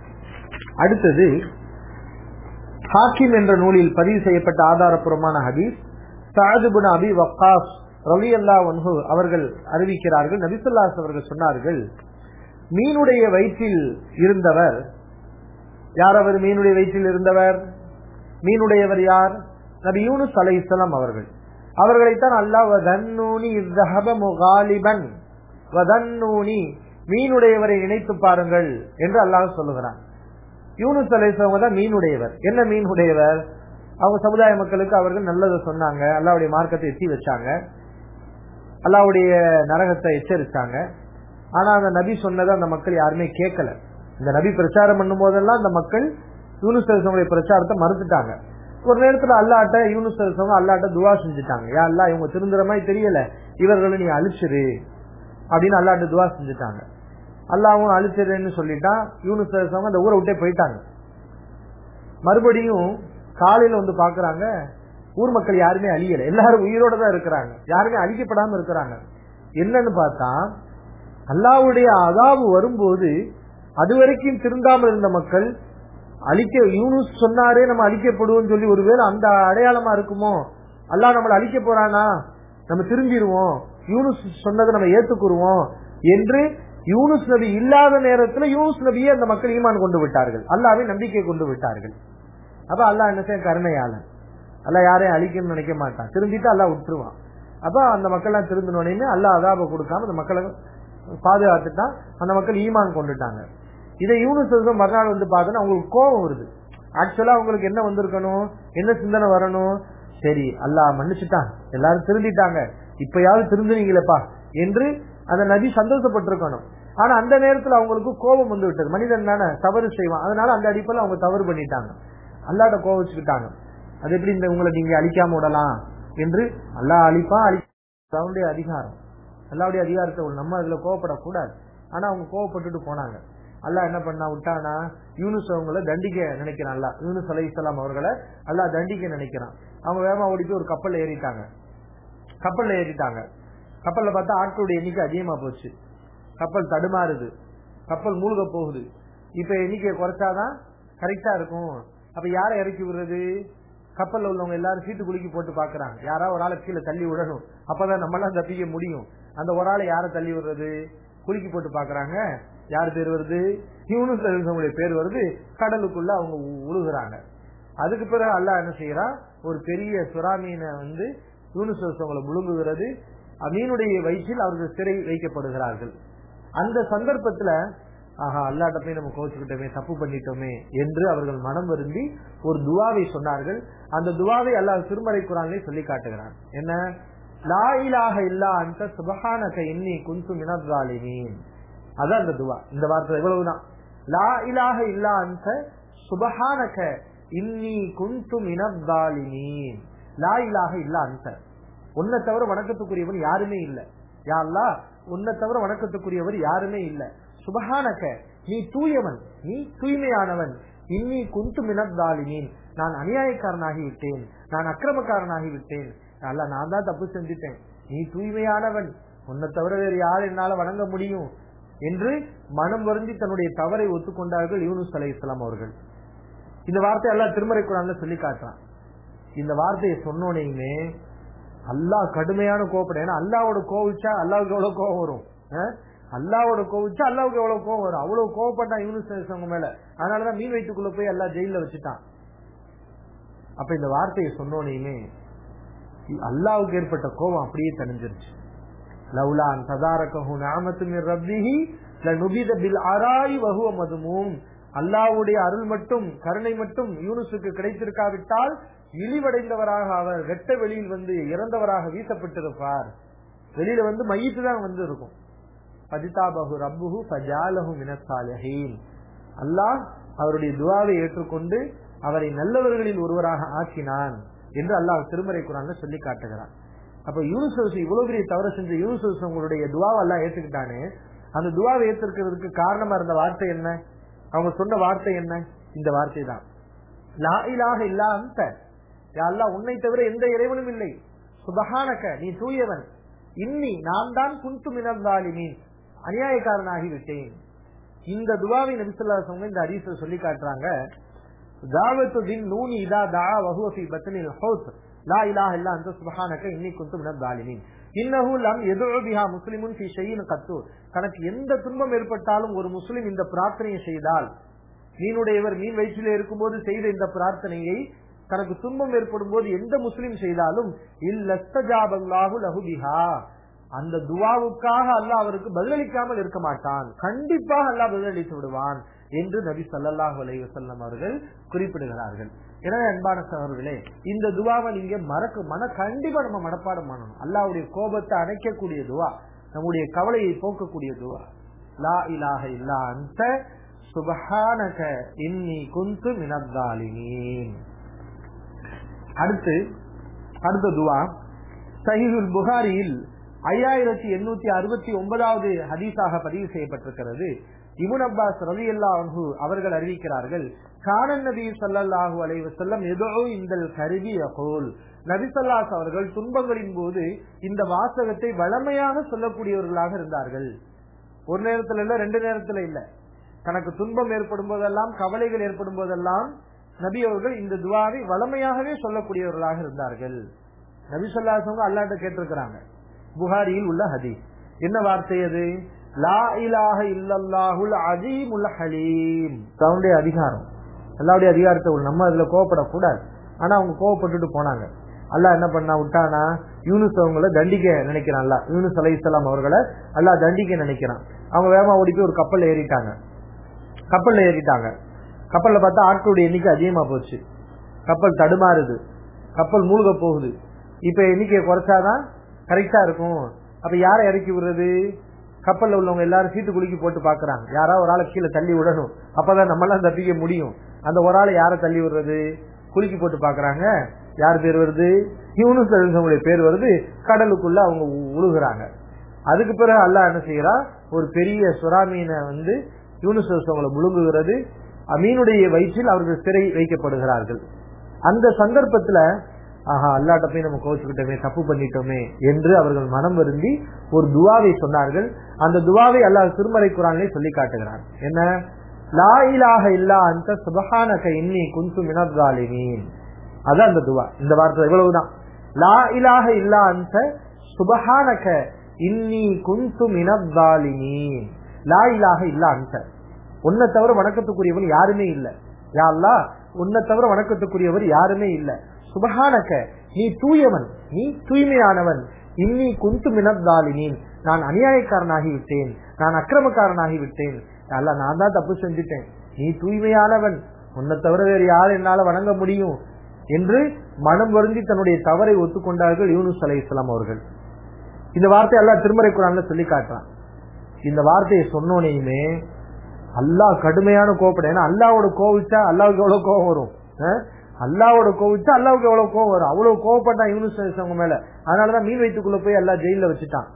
அடுத்தது ஹாக்கிம் என்ற நூலில் பதிவு செய்யப்பட்ட ஆதாரபூர்வமான ஹதீஸ் சாதுபுன் அபி வக்காஸ் ரவி அல்லா ஒன்ஹு அவர்கள் அறிவிக்கிறார்கள் நபிசுல்லாஸ் அவர்கள் சொன்னார்கள் மீனுடைய வயிற்றில் இருந்தவர் யார் அவர் மீனுடைய வயிற்றில் இருந்தவர் மீனுடையவர் யார் நபி யூனுஸ் அலை இஸ்லாம் அவர்கள் அவர்களைத்தான் அல்லாஹ் வதன்னூனி இஸ்ஹப முகாலிபன் வதன்னூனி மீனுடையவரை நினைத்து பாருங்கள் என்று அல்லாஹ் சொல்லுகிறான் யூனுஸ் அலைசவங்க தான் மீனுடையவர் என்ன மீன் உடையவர் அவங்க சமுதாய மக்களுக்கு அவர்கள் நல்லதை சொன்னாங்க அல்லாவுடைய மார்க்கத்தை எத்தி வச்சாங்க அல்லாவுடைய நரகத்தை எச்சரிச்சாங்க ஆனா அந்த நபி சொன்னதை அந்த மக்கள் யாருமே கேட்கல இந்த நபி பிரச்சாரம் பண்ணும் போதெல்லாம் அந்த மக்கள் யூனுஸ் அலைசவங்களுடைய பிரச்சாரத்தை மறுத்துட்டாங்க ஒரு நேரத்துல அல்லாட்ட யூனுஸ் அலிஸ்லாம் அல்லாட்ட துவா செஞ்சுட்டாங்க யா அல்லா இவங்க திருந்துற மாதிரி தெரியல இவர்களை நீ அழிச்சிரு அப்படின்னு அல்லாட்ட துவா செஞ்சுட்டாங்க அல்லாவும் அழிச்சிருன்னு சொல்லிட்டான் யூனுஸ் அலிஸ்லாம் அந்த ஊரை விட்டே போயிட்டாங்க மறுபடியும் காலையில வந்து பாக்குறாங்க ஊர் மக்கள் யாருமே அழியல எல்லாரும் உயிரோட தான் இருக்கிறாங்க யாருமே அழிக்கப்படாம இருக்கிறாங்க என்னன்னு பார்த்தா அல்லாவுடைய அதாவு வரும்போது அது வரைக்கும் திருந்தாமல் இருந்த மக்கள் அழிக்க யூனுஸ் சொன்னாரே நம்ம அழிக்கப்படுவோம் சொல்லி ஒருவேளை அந்த அடையாளமா இருக்குமோ அல்லா நம்மளை அழிக்க போறானா நம்ம திரும்பிடுவோம் யூனுஸ் சொன்னதை நம்ம ஏத்துக்குருவோம் என்று யூனுஸ் நபி இல்லாத நேரத்துல யூனுஸ் நபியே அந்த மக்கள் ஈமான் கொண்டு விட்டார்கள் அல்லாவே நம்பிக்கை கொண்டு விட்டார்கள் அப்ப அல்லாஹ் என்ன செய்ய கருணையாளன் அல்ல யாரையும் அழிக்கணும்னு நினைக்க மாட்டான் திரும்பிட்டு அல்லா விட்டுருவான் அப்ப அந்த மக்கள் எல்லாம் திருந்தினோடனே அல்லா அதாப கொடுக்காம அந்த மக்களை பாதுகாத்துட்டான் அந்த மக்கள் ஈமான் கொண்டுட்டாங்க இதை யூனிஸ் மறுநாள் வந்து பார்த்தோன்னா அவங்களுக்கு கோபம் வருது ஆக்சுவலா அவங்களுக்கு என்ன வந்திருக்கணும் என்ன சிந்தனை வரணும் சரி அல்லாஹ் மன்னிச்சுட்டான் எல்லாரும் திருந்திட்டாங்க இப்பயாவது திருந்துவீங்களப்பா என்று அந்த நபி சந்தோஷப்பட்டிருக்கணும் ஆனா அந்த நேரத்துல அவங்களுக்கு கோபம் வந்து விட்டது மனிதன் தானே தவறு செய்வான் அதனால அந்த அடிப்படையில் அவங்க தவறு பண்ணிட்டாங்க அல்லாட்ட கோவிச்சுக்கிட்டாங்க அது எப்படி இந்த உங்களை நீங்க அழிக்காம விடலாம் என்று அல்லா அழிப்பா அழி அவனுடைய அதிகாரம் அல்லாவுடைய அதிகாரத்தை நம்ம அதுல கோவப்படக்கூடாது ஆனா அவங்க கோவப்பட்டுட்டு போனாங்க அல்லா என்ன பண்ணா விட்டானா யூனுஸ் அவங்கள தண்டிக்க நினைக்கிறான் அல்லா யூனுஸ் அலை இஸ்லாம் அவர்களை அல்லா தண்டிக்க நினைக்கிறான் அவங்க வேகமா ஓடி போய் ஒரு கப்பல்ல ஏறிட்டாங்க கப்பல்ல ஏறிட்டாங்க கப்பல்ல பார்த்தா ஆட்களுடைய எண்ணிக்கை அதிகமா போச்சு கப்பல் தடுமாறுது கப்பல் மூழ்க போகுது இப்ப எண்ணிக்கையை குறைச்சாதான் கரெக்டா இருக்கும் அப்ப யாரை இறக்கி விடுறது கப்பல்ல உள்ளவங்க எல்லாரும் சீட்டு குலுக்கி போட்டு பாக்குறாங்க யாராவது ஒரு ஆளை கீழே தள்ளி விடணும் அப்பதான் நம்ம எல்லாம் தப்பிக்க முடியும் அந்த ஒரு ஆளை யாரை தள்ளி விடுறது குலுக்கி போட்டு பாக்குறாங்க யார் பேர் வருது யூனுஸ் அலிசமுடைய பேர் வருது கடலுக்குள்ள அவங்க உழுகுறாங்க அதுக்கு பிறகு அல்லாஹ் என்ன செய்யறான் ஒரு பெரிய சுறாமீனை வந்து யூனுஸ் அலிசவங்களை முழுங்குகிறது மீனுடைய வயிற்றில் அவர்கள் சிறை வைக்கப்படுகிறார்கள் அந்த சந்தர்ப்பத்துல ஆஹா அல்லாட்ட போய் நம்ம கோச்சுக்கிட்டோமே தப்பு பண்ணிட்டோமே என்று அவர்கள் மனம் வருந்தி ஒரு துவாவை சொன்னார்கள் அந்த துவாவை அல்லாஹ் திருமறை குரானை சொல்லி காட்டுகிறான் என்ன லா இலாக இல்லா அந்த சுபஹானக இன்னி குந்து மினத்வாலிமீன் அதான் அந்த துவா இந்த வார்த்தை எவ்வளவுதான் லா இலாக இல்லா அந்த சுபஹானக இன்னி குந்து மினத்வாலிமீன் லா இலாக இல்லா அந்த உன்னை தவிர வணக்கத்துக்குரியவன் யாருமே இல்ல யா அல்லா உன்னை தவிர வணக்கத்துக்குரியவர் யாருமே இல்ல சுபஹானக நீ தூயவன் நீ தூய்மையானவன் இன்னி குந்து மினத்தாலினீன் நான் அநியாயக்காரனாகி விட்டேன் நான் அக்கிரமக்காரனாகி விட்டேன் அல்ல நான் தான் தப்பு செஞ்சுட்டேன் நீ தூய்மையானவன் உன்னை தவிர வேறு யார் என்னால வணங்க முடியும் என்று மனம் வருந்தி தன்னுடைய தவறை ஒத்துக்கொண்டார்கள் யூனுஸ் அலை இஸ்லாம் அவர்கள் இந்த வார்த்தை எல்லாம் திருமறை குரான்ல சொல்லி காட்டுறான் இந்த வார்த்தையை சொன்னோனையுமே அல்லாஹ் கடுமையான கோபப்பட ஏன்னா அல்லாவோட கோவிச்சா அல்லாவுக்கு எவ்வளவு கோபம் வரும் அல்லாவோட கோவிச்சா அல்லாவுக்கு எவ்வளவு கோபம் வரும் அவ்வளவு கோவப்பட்டான் யூனிஸ் அவங்க மேல அதனாலதான் மீன் வயிற்றுக்குள்ள போய் எல்லா ஜெயில வச்சுட்டான் அப்ப இந்த வார்த்தையை சொன்னோனையுமே அல்லாவுக்கு ஏற்பட்ட கோபம் அப்படியே தணிஞ்சிருச்சு லவ்லான் ததாரகஹு நாமத்து ரப்பிஹி லனுபித பில் அராய் வகுவ மதுமும் அல்லாவுடைய அருள் மட்டும் கருணை மட்டும் யூனுஸுக்கு கிடைத்திருக்காவிட்டால் இழிவடைந்தவராக அவர் வெட்ட வெளியில் வந்து இறந்தவராக வீசப்பட்டிருப்பார் வெளியில வந்து மையத்து தான் வந்து இருக்கும் பதிதாபகு ரப்புஹு ஃபஜாலஹு மினசாலஹீன் அல்லாஹ் அவருடைய துவாவை ஏற்றுக்கொண்டு அவரை நல்லவர்களில் ஒருவராக ஆக்கினான் என்று அல்லாஹ் திருமறை குரான் சொல்லி காட்டுகிறான் அப்ப யூனிசோஸ் இவ்வளவு பெரிய தவறு செஞ்ச யூனிசோஸ் உங்களுடைய துவாவை எல்லாம் ஏத்துக்கிட்டானே அந்த துவாவை ஏத்திருக்கிறதுக்கு காரணமா இருந்த வார்த்தை என்ன அவங்க சொன்ன வார்த்தை என்ன இந்த வார்த்தை தான் லா இலாக இல்லா அந்த அல்லா உன்னை தவிர எந்த இறைவனும் இல்லை சுபகானக்க நீ தூயவன் இன்னி நான் தான் குந்து மினந்தாலிமீன் அநியாயக்காரனாகி விட்டேன் இந்த துவாவை நபிசுல்லா சொன்ன இந்த ஹரீஸ்ல சொல்லி காட்டுறாங்க தாவத்து தின் நூனி இதா தா வஹுவ ஃபி பத்னில் ஹௌஸ் லா இலாஹ இல்லா அந்த சுபஹானக இன்னி குந்து மினந்தாலிமீன் இன்னஹு லம் எதுஉ பிஹா முஸ்லிமுன் ஃபி ஷையின் கத்து தனக்கு எந்த துன்பம் ஏற்பட்டாலும் ஒரு முஸ்லிம் இந்த பிரார்த்தனையை செய்தால் மீனுடையவர் மீன் வயிற்றிலே இருக்கும்போது செய்த இந்த பிரார்த்தனையை தனக்கு துன்பம் ஏற்படும் போது எந்த முஸ்லிம் செய்தாலும் இல்லஸ்தஜாபல்லாஹு லஹுபிஹா அந்த துவாவுக்காக அல்லாஹ் அவருக்கு பதிலளிக்காமல் இருக்க மாட்டான் கண்டிப்பாக அல்லாஹ் பதிலளித்து விடுவான் என்று நபி சல்லாஹூ அலை வசல்லம் அவர்கள் குறிப்பிடுகிறார்கள் எனவே அன்பான சகோதரர்களே இந்த துவாவை நீங்க மறக்க மன கண்டிப்பா நம்ம மனப்பாடம் பண்ணணும் அல்லாவுடைய கோபத்தை அணைக்கக்கூடிய துவா நம்முடைய கவலையை போக்கக்கூடிய துவா லா இலாக இல்லா அந்த சுபஹானக இன்னி குந்து மினத்தாலினீன் அடுத்து அடுத்த துவா சஹீஹுல் புகாரியில் ஐயாயிரத்தி எண்ணூத்தி அறுபத்தி ஒன்பதாவது ஹதீஸாக பதிவு செய்யப்பட்டிருக்கிறது இபுன் அப்பாஸ் ரவி அல்லாஹு அவர்கள் அறிவிக்கிறார்கள் கானன் நபி சல்லல்லாஹு அலைஹி வஸல்லம் எதோ இந்த கருவி அகோல் நபிசல்லாஸ் அவர்கள் துன்பங்களின் போது இந்த வாசகத்தை வளமையாக சொல்லக்கூடியவர்களாக இருந்தார்கள் ஒரு நேரத்துல இல்ல ரெண்டு நேரத்துல இல்ல தனக்கு துன்பம் ஏற்படும் போதெல்லாம் கவலைகள் ஏற்படும் போதெல்லாம் நபி அவர்கள் இந்த துவாவை வளமையாகவே சொல்லக்கூடியவர்களாக இருந்தார்கள் நபி சொல்லாசவங்க அல்லாட்ட கேட்டிருக்கிறாங்க புகாரியில் உள்ள ஹதீஸ் என்ன வார்த்தை அது லா இலாஹ இல்லல்லாஹுல் அஜீமுல் ஹலீம் அவனுடைய அதிகாரம் எல்லாருடைய அதிகாரத்தை உள்ள நம்ம அதுல கோவப்படக்கூடாது ஆனா அவங்க கோவப்பட்டுட்டு போனாங்க அல்லாஹ் என்ன பண்ணா விட்டானா யூனுஸ் அவங்கள தண்டிக்க நினைக்கிறான் அல்ல யூனுஸ் அலை இஸ்லாம் அவர்களை அல்லாஹ் தண்டிக்க நினைக்கிறான் அவங்க வேகமா ஓடி போய் ஒரு கப்பல்ல ஏறிட்டாங்க கப்பல்ல ஏறிட்டாங்க கப்பல்ல பார்த்தா ஆட்களுடைய எண்ணிக்கை அதிகமா போச்சு கப்பல் தடுமாறுது கப்பல் மூழ்க போகுது இப்ப எண்ணிக்கையை குறைச்சாதான் கரெக்டா இருக்கும் அப்ப யாரை இறக்கி விடுறது கப்பல்ல உள்ளவங்க எல்லாரும் சீட்டு குலுக்கி போட்டு பாக்குறாங்க யாராவது ஒரு ஆளை கீழே தள்ளி விடணும் அப்பதான் நம்ம எல்லாம் தப்பிக்க முடியும் அந்த ஒரு ஆளை யாரை தள்ளி விடுறது குலுக்கி போட்டு பாக்குறாங்க யார் பேர் வருது யூனுஸ் அலிசவங்களுடைய பேர் வருது கடலுக்குள்ள அவங்க உழுகுறாங்க அதுக்கு பிறகு அல்லாஹ் என்ன செய்யறா ஒரு பெரிய சுறாமீனை வந்து யூனுஸ் அலிசவங்களை முழுங்குகிறது மீனுடைய வயிற்றில் அவர்கள் சிறை வைக்கப்படுகிறார்கள் அந்த சந்தர்ப்பத்துல ஆஹா அல்லாட்ட போய் நம்ம கோச்சுக்கிட்டோமே தப்பு பண்ணிட்டோமே என்று அவர்கள் மனம் வருந்தி ஒரு துவாவை சொன்னார்கள் அந்த துவாவை அல்லாஹ் திருமறை குரானிலே சொல்லி காட்டுகிறான் என்ன லா இலாஹ இல்லா அந்த சுபஹானக இன்னி குந்து மினத்தாலிமீன் அதான் அந்த துவா இந்த வார்த்தை இவ்வளவுதான் லா இலாஹ இல்லா அந்த சுபஹானக இன்னி குந்து மினத்தாலிமீன் லா இலாஹ இல்லா அந்த உன்னை தவிர வணக்கத்துக்குரியவன் யாருமே இல்ல யா அல்லா உன்னை தவிர வணக்கத்துக்குரியவர் யாருமே இல்ல சுபஹானக்க நீ தூயவன் நீ தூய்மையானவன் இன்னி குந்து மினத்தாலினீன் நான் அநியாயக்காரனாகி விட்டேன் நான் அக்கிரமக்காரனாகி விட்டேன் அல்ல நான் தான் தப்பு செஞ்சுட்டேன் நீ தூய்மையானவன் உன்னை தவிர வேறு யார் என்னால வணங்க முடியும் என்று மனம் வருந்தி தன்னுடைய தவறை ஒத்துக்கொண்டார்கள் யூனுஸ் அலை இஸ்லாம் அவர்கள் இந்த வார்த்தை எல்லாம் திருமறை குரான்ல சொல்லி காட்டுறான் இந்த வார்த்தையை சொன்னோனையுமே அல்லாஹ் கடுமையான கோபப்பட ஏன்னா அல்லாவோட கோவிச்சா அல்லாவுக்கு எவ்வளவு கோபம் வரும் அல்லாவோட கோவிச்சா அல்லாவுக்கு எவ்வளவு கோவம் வரும் அவ்வளவு கோவப்பட்டான் யூனுஸ் அவங்க மேல அதனாலதான் மீன் வைத்துக்குள்ள போய் எல்லா ஜெயில வச்சுட்டான்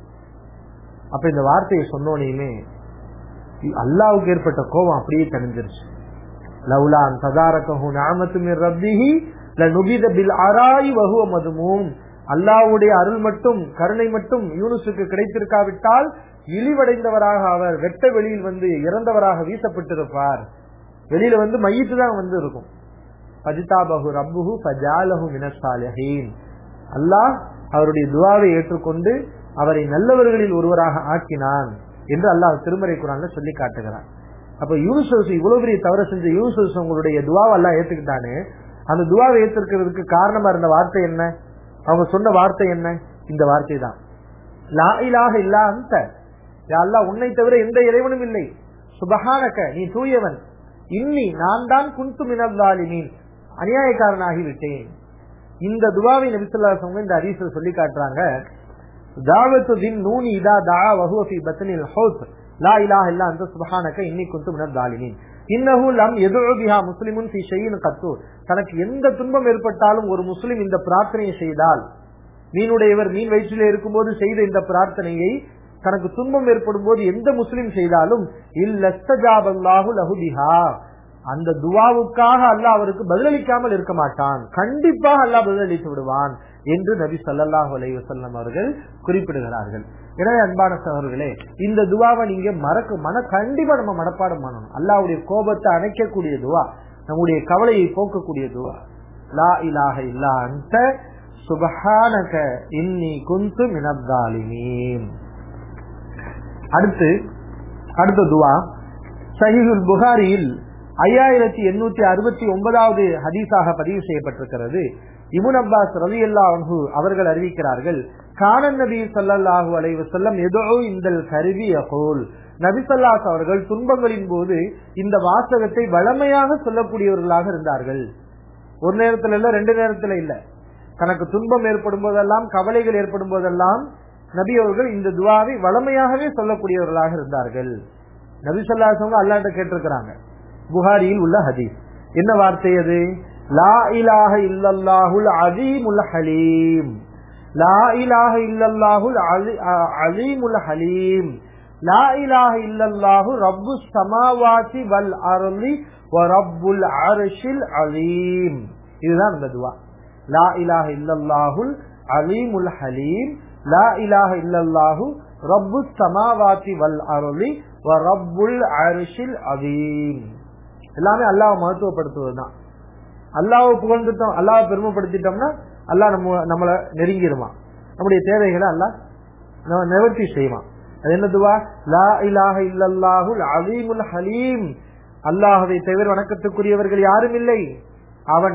அப்ப இந்த வார்த்தையை சொன்னோனையுமே அல்லாவுக்கு ஏற்பட்ட கோபம் அப்படியே தணிஞ்சிருச்சு லவ்லான் சதாரகஹு நாமத்து ரப்பிஹி லநுபித பில் அராய் வஹுவ மதுமூம் அல்லாவுடைய அருள் மட்டும் கருணை மட்டும் யூனுஸுக்கு கிடைத்திருக்காவிட்டால் இழிவடைந்தவராக அவர் வெட்ட வெளியில் வந்து இறந்தவராக வீசப்பட்டிருப்பார் வெளியில வந்து மையத்து தான் வந்து இருக்கும் பஜிதாபகு ரப்புஹு பஜாலஹு மினசாலஹீன் அல்லாஹ் அவருடைய துவாவை ஏற்றுக்கொண்டு அவரை நல்லவர்களில் ஒருவராக ஆக்கினான் என்று அல்லாஹ் திருமறை குரான்ல சொல்லி காட்டுகிறான் அப்ப யூனுசஸ் இவ்வளவு பெரிய தவறு செஞ்ச யூனுசஸ் உங்களுடைய துவாவை எல்லாம் ஏத்துக்கிட்டானே அந்த துவாவை ஏத்திருக்கிறதுக்கு காரணமா இருந்த வார்த்தை என்ன அவங்க சொன்ன வார்த்தை என்ன இந்த வார்த்தை தான் லா இலாக இல்லா அந்த அல்லா உன்னை தவிர எந்த இறைவனும் இல்லை சுபஹானக்க நீ தூயவன் இன்னி நான் தான் குந்து மினந்தாலினீன் அநியாயக்காரனாகி விட்டேன் இந்த துவாவை நபிசுல்லாசவங்க இந்த ஹதீஸ்ல சொல்லி காட்டுறாங்க தாவத்து தின் நூனி இதா தா வஹுவ பத்னில் ஹவுஸ் லா இலாஹ இல்லா அந்த சுபஹானக இன்னி குந்து மினந்தாலினீன் இன்னஹு லம் எதுபிஹா முஸ்லிமுன் ஃபி ஷையின் கத்து தனக்கு எந்த துன்பம் ஏற்பட்டாலும் ஒரு முஸ்லிம் இந்த பிரார்த்தனையை செய்தால் மீனுடையவர் மீன் வயிற்றிலே இருக்கும்போது செய்த இந்த பிரார்த்தனையை தனக்கு துன்பம் ஏற்படும் போது எந்த முஸ்லிம் செய்தாலும் இல்லஸ்தஜாபல்லாஹு லஹுபிஹா அந்த துவாவுக்காக அல்லாஹ் அவருக்கு பதிலளிக்காமல் இருக்க மாட்டான் கண்டிப்பாக அல்லாஹ் பதிலளித்து விடுவான் என்று நபி சல்லாஹூ அலை வசல்லம் அவர்கள் குறிப்பிடுகிறார்கள் எனவே அன்பான சகோதரர்களே இந்த துவாவை நீங்க மறக்க மன கண்டிப்பா நம்ம மனப்பாடம் பண்ணணும் அல்லாவுடைய கோபத்தை அணைக்கக்கூடிய துவா நம்முடைய கவலையை போக்கக்கூடிய துவா லா இலாக இல்லா அந்த சுபஹானக இன்னி குந்து மினத்தாலிமீன் அடுத்து அடுத்த துவா சஹிகுல் புகாரியில் ஐயாயிரத்தி எண்ணூத்தி அறுபத்தி ஒன்பதாவது ஹதீஸாக பதிவு செய்யப்பட்டிருக்கிறது இபுன் அப்பாஸ் ரவி அல்லாஹு அவர்கள் அறிவிக்கிறார்கள் கானன் நபி சல்லாஹூ அலைவு செல்லம் எதோ இந்த கருவி அகோல் நபிசல்லாஸ் அவர்கள் துன்பங்களின் போது இந்த வாசகத்தை வளமையாக சொல்லக்கூடியவர்களாக இருந்தார்கள் ஒரு நேரத்துல இல்ல ரெண்டு நேரத்துல இல்ல தனக்கு துன்பம் ஏற்படும் போதெல்லாம் கவலைகள் ஏற்படும் போதெல்லாம் நபி அவர்கள் இந்த துவாவை வளமையாகவே சொல்லக்கூடியவர்களாக இருந்தார்கள் நபி சொல்லாசவங்க அல்லாட்ட கேட்டிருக்கிறாங்க புகாரியில் உள்ள ஹதீஸ் என்ன வார்த்தை அது லா இலாஹ இல்லல்லாஹுல் அலீமுல் ஹலீம் லா இலாஹ இல்லல்லாஹுல் அலீமுல் ஹலீம் லா இலாஹ இல்லல்லாஹு ரப்பு சமாவாதி வல் அருளி வ ரப்புல் அர்ஷில் அலீம் இதுதான் இந்த துவா லா இலாஹ இல்லல்லாஹுல் அலீமுல் ஹலீம் லா இலாஹ இல்லல்லாஹு ரப்பு சமாவாதி வல் அருளி வ ரப்புல் அர்ஷில் அலீம் எல்லாமே அல்லாஹ் மகத்துவப்படுத்துவதுதான் அல்லாவை புகழ்ந்துட்டோம் அல்லாவை பெருமைப்படுத்திட்டோம்னா அல்லாஹ் நம்ம நம்மளை நெருங்கிடுமா நம்முடைய தேவைகளை அல்லாஹ் நம்ம நிவர்த்தி செய்வான் அது என்ன துவா லா இலாஹ இல்லல்லாஹுல் அலீமுல் ஹலீம் அல்லாஹவை தவிர வணக்கத்துக்குரியவர்கள் யாரும் இல்லை அவன்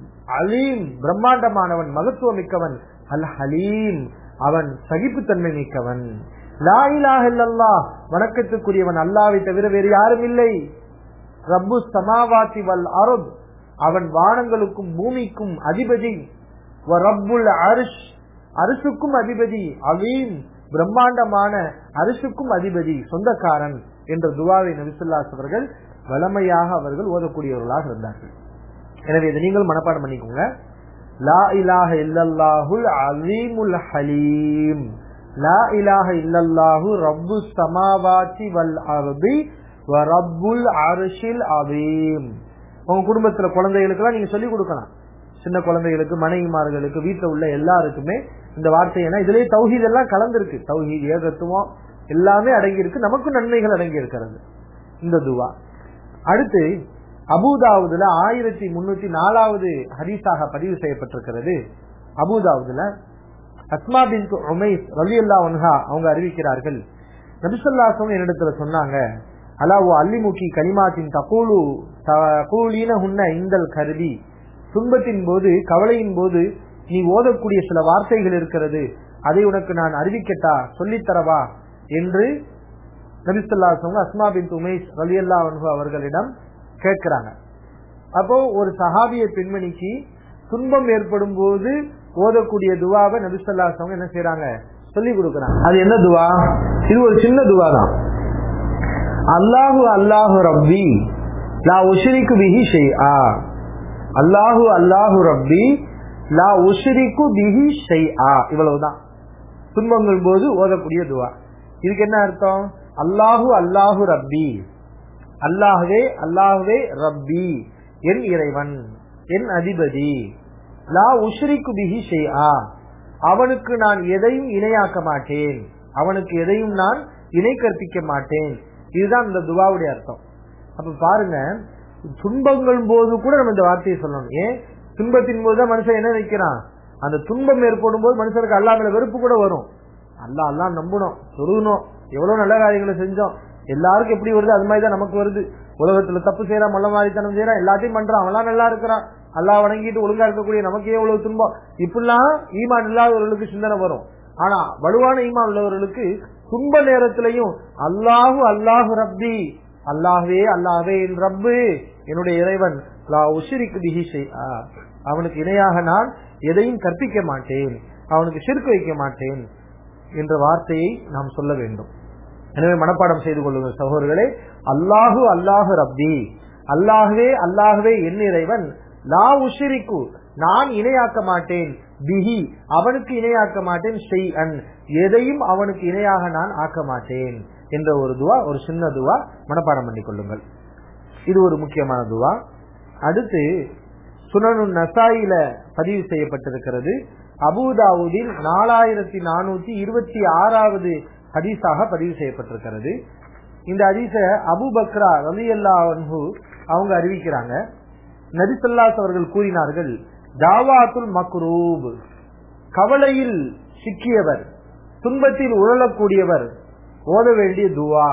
அலீம் பிரம்மாண்டமானவன் மகத்துவம் மிக்கவன் அல் ஹலீம் அவன் சகிப்புத்தன்மை மிக்கவன் லா இலாஹ இல்லல்லாஹ் வணக்கத்துக்குரியவன் அல்லாவை தவிர வேறு யாரும் இல்லை ரப்பு சமாவாத்தி வல் அருப் அவன் வானங்களுக்கும் பூமிக்கும் அதிபதி வ ரப்புல் அரிஷ் அரிசுக்கும் அதிபதி அலீம் பிரம்மாண்டமான அரிசுக்கும் அதிபதி சொந்தக்காரன் என்ற துவாவை நபிசுல்லாஸ் அவர்கள் வளமையாக அவர்கள் ஓதக்கூடியவர்களாக இருந்தார்கள் எனவே இதை நீங்கள் மனப்பாடம் பண்ணிக்கோங்க லா இலாஹ இல்லல்லாஹுல் அலீமுல் ஹலீம் லா இலாஹ இல்லல்லாஹு ரப்பு சமாவாத்தி வல் அர்தி வ ரப்புல் அரிஷில் அதீம் உங்க குடும்பத்துல குழந்தைகளுக்கு நீங்க சொல்லிக் கொடுக்கலாம் சின்ன குழந்தைகளுக்கு மனைவிமார்களுக்கு வீட்டுல உள்ள எல்லாருக்குமே இந்த வார்த்தை ஏன்னா இதுலயே தௌஹீத் எல்லாம் கலந்திருக்கு தௌஹீத் ஏகத்துவம் எல்லாமே அடங்கி இருக்கு நமக்கும் நன்மைகள் அடங்கி இருக்கிறது இந்த துவா அடுத்து அபுதாவுதுல ஆயிரத்தி முன்னூத்தி நாலாவது ஹதீஸாக பதிவு செய்யப்பட்டிருக்கிறது அபுதாவுதுல அஸ்மா பின் உமைஸ் ரலி அல்லா ஒன்ஹா அவங்க அறிவிக்கிறார்கள் நபிசல்லாசம் என்னிடத்துல சொன்னாங்க அலாவு அல்லிமுகி கனிமாத்தின் தகூலு தகூலின உன்ன இந்தல் கருதி துன்பத்தின் போது கவலையின் போது நீ ஓதக்கூடிய சில வார்த்தைகள் இருக்கிறது அதை உனக்கு நான் அறிவிக்கட்டா சொல்லித்தரவா என்று நபிசுல்லாசவங்க அஸ்மா பின் உமேஷ் ரலியல்லா அவர்களிடம் கேட்கிறாங்க அப்போ ஒரு சஹாபிய பெண்மணிக்கு துன்பம் ஏற்படும் போது ஓதக்கூடிய துவாவை நபிசுல்லாசவங்க என்ன செய்யறாங்க சொல்லி கொடுக்கறாங்க அது என்ன துவா இது ஒரு சின்ன துவா தான் அல்லாஹு அல்லாஹு ரப்பி லா உஷரிக்கு பிஹி ஷெய்ஆ அல்லாஹு அல்லாஹு ரப்பி லா உஷரிக்கு பிஹி ஷெய்ஆ இவ்வளவுதான் துன்பங்கள் போது ஓதக்கூடிய துவா இதுக்கு என்ன அர்த்தம் அல்லாஹு அல்லாஹு ரப்பி அல்லாஹுவே அல்லாஹுவே ரப்பி என் இறைவன் என் அதிபதி லா உஷ்ரிக்கு பிஹி ஷெய்ஆ அவனுக்கு நான் எதையும் இணையாக்க மாட்டேன் அவனுக்கு எதையும் நான் இணை கற்பிக்க மாட்டேன் இதுதான் இந்த துவாவுடைய அர்த்தம் அப்ப பாருங்க துன்பங்கள் போது கூட நம்ம இந்த வார்த்தையை சொல்லணும் ஏன் துன்பத்தின் போதுதான் மனுஷன் என்ன நினைக்கிறான் அந்த துன்பம் ஏற்படும் போது மனுஷனுக்கு அல்லா மேல வெறுப்பு கூட வரும் அல்லா அல்லா நம்பணும் சொருகணும் எவ்வளவு நல்ல காரியங்களை செஞ்சோம் எல்லாருக்கும் எப்படி வருது அது மாதிரி தான் நமக்கு வருது உலகத்துல தப்பு செய்யறான் மல்ல மாதிரித்தனம் செய்யறான் எல்லாத்தையும் பண்றான் அவெல்லாம் நல்லா இருக்கிறான் அல்லா வணங்கிட்டு ஒழுங்கா இருக்கக்கூடிய நமக்கே எவ்வளவு துன்பம் இப்படிலாம் ஈமான் இல்லாதவர்களுக்கு சிந்தனை வரும் ஆனா வலுவான ஈமான் உள்ளவர்களுக்கு துன்ப நேரத்திலையும் அல்லாஹு அல்லாஹு ரப்பி அல்லாஹே அல்லாஹே என் ரப்பு என்னுடைய இறைவன் லா உஷிரிக்கு பிஹி அவனுக்கு இணையாக நான் எதையும் கற்பிக்க மாட்டேன் அவனுக்கு சிறுக்கு வைக்க மாட்டேன் என்ற வார்த்தையை நாம் சொல்ல வேண்டும் எனவே மனப்பாடம் செய்து கொள்ளுங்கள் சகோதரர்களே அல்லாஹு அல்லாஹு ரப்பி அல்லாஹுவே அல்லாஹுவே என் இறைவன் லா உஷிரிக்கு நான் இணையாக்க மாட்டேன் பிஹி அவனுக்கு இணையாக்க மாட்டேன் செய் அன் எதையும் அவனுக்கு இணையாக நான் ஆக்க மாட்டேன் என்ற ஒரு துவா ஒரு சின்ன துவா மனப்பாடம் பண்ணிக் கொள்ளுங்கள் இது ஒரு முக்கியமான துவா அடுத்து சுனனு நசாயில பதிவு செய்யப்பட்டிருக்கிறது அபுதாவுதில் நாலாயிரத்தி நானூத்தி இருபத்தி ஆறாவது ஹதீஸாக பதிவு செய்யப்பட்டிருக்கிறது இந்த ஹதீஸ அபு பக்ரா ரவி அல்லா அவங்க அறிவிக்கிறாங்க நபிசல்லாஸ் அவர்கள் கூறினார்கள் ஜாவாத்துல் மக்ரூப் கவலையில் சிக்கியவர் துன்பத்தில் உழலக்கூடியவர் ஓத வேண்டிய துவா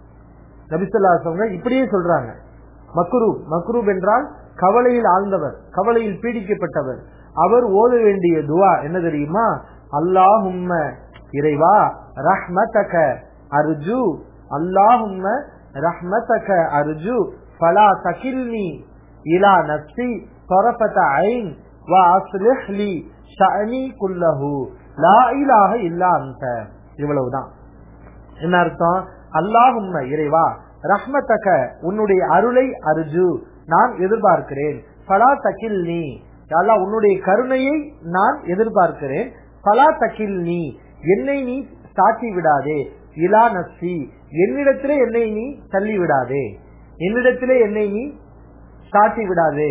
நபிசல்லாஸ் அவங்க இப்படியே சொல்றாங்க மக்ரூப் மக்ரூப் என்றால் கவலையில் ஆழ்ந்தவர் கவலையில் பீடிக்கப்பட்டவர் அவர் ஓத வேண்டிய துவா என்ன தெரியுமா அல்லாஹும்ம இறைவா ரஹ்மதக அர்ஜு அல்லாஹும்ம ரஹ்மதக அர்ஜு ஃபலா தகில்னி இலா நப்சி طرفة عين واصلح لي شأني كله لا اله الا انت இவ்வளவுதான் என்ன அர்த்தம் அல்லாஹும்ம இறைவா ரஹ்மத்தக உன்னுடைய அருளை அருஜு நான் எதிர்பார்க்கிறேன் பலா தக்கில் நீ அல்லாஹ் உன்னுடைய கருணையை நான் எதிர்பார்க்கிறேன் பலா தக்கில் நீ என்னை நீ சாட்டி விடாதே இலா நப்சி என்னிடத்திலே என்னை நீ தள்ளி விடாதே என்னிடத்திலே என்னை நீ சாட்டி விடாதே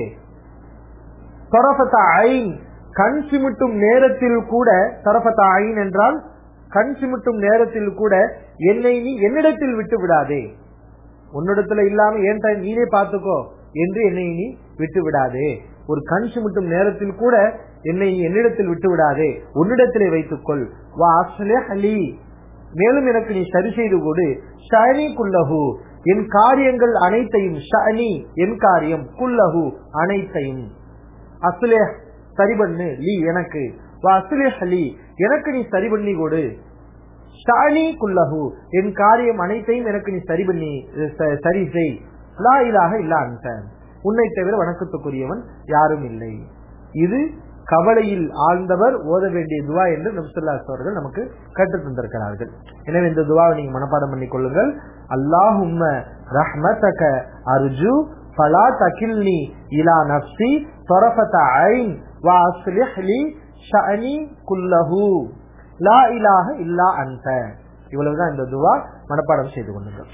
தொரபத்த ஐன் கண் சிமிட்டும் நேரத்தில் கூட தொரபத்த ஐன் என்றால் கண் சிமிட்டும் நேரத்தில் கூட என்னை நீ என்னிடத்தில் விட்டு விடாதே உன்னிடத்துல இல்லாம ஏன் நீனே பார்த்துக்கோ என்று என்னை நீ விட்டு விடாதே ஒரு கண் சிமிட்டும் நேரத்தில் கூட என்னை நீ என்னிடத்தில் விட்டு விடாதே உன்னிடத்திலே வைத்துக்கொள் வா அஸ்லே அலி மேலும் எனக்கு நீ சரி செய்து கொடு ஷனி குல்லஹு என் காரியங்கள் அனைத்தையும் ஷனி என் காரியம் குல்லஹு அனைத்தையும் அசுலே சரி பண்ணு லீ எனக்கு வா அசுலே அலி எனக்கு நீ சரி பண்ணி கொடு ஷானி குல்லஹு என் காரியம் அனைத்தையும் எனக்கு நீ சரி பண்ணி ச- சரி செய் லா இலாக இல்ல அந்த உன்னை தவிர வணக்கத்துக்குரியவன் யாரும் இல்லை இது கவலையில் ஆழ்ந்தவர் ஓத வேண்டிய துவா என்று நம்சுல்லாஸ் அவர்கள் நமக்கு கற்றுத் தந்திருக்கிறார்கள் எனவே இந்த துவாவை நீங்க மனப்பாடம் பண்ணிக் கொள்ளுங்கள் அல்லாஹும்ம ரஹ்மதக அர்ஜு ஃபலா தகில்னி இலா நஃப்சி தொரஃபத ஐன் வா அஸ்லிஹ் லி ஷஅனி குல்லஹு லா இலாஹ இல்லா அன்த இவ்வளவுதான் இந்த துவா மனப்பாடம் செய்து கொள்ளுங்கள்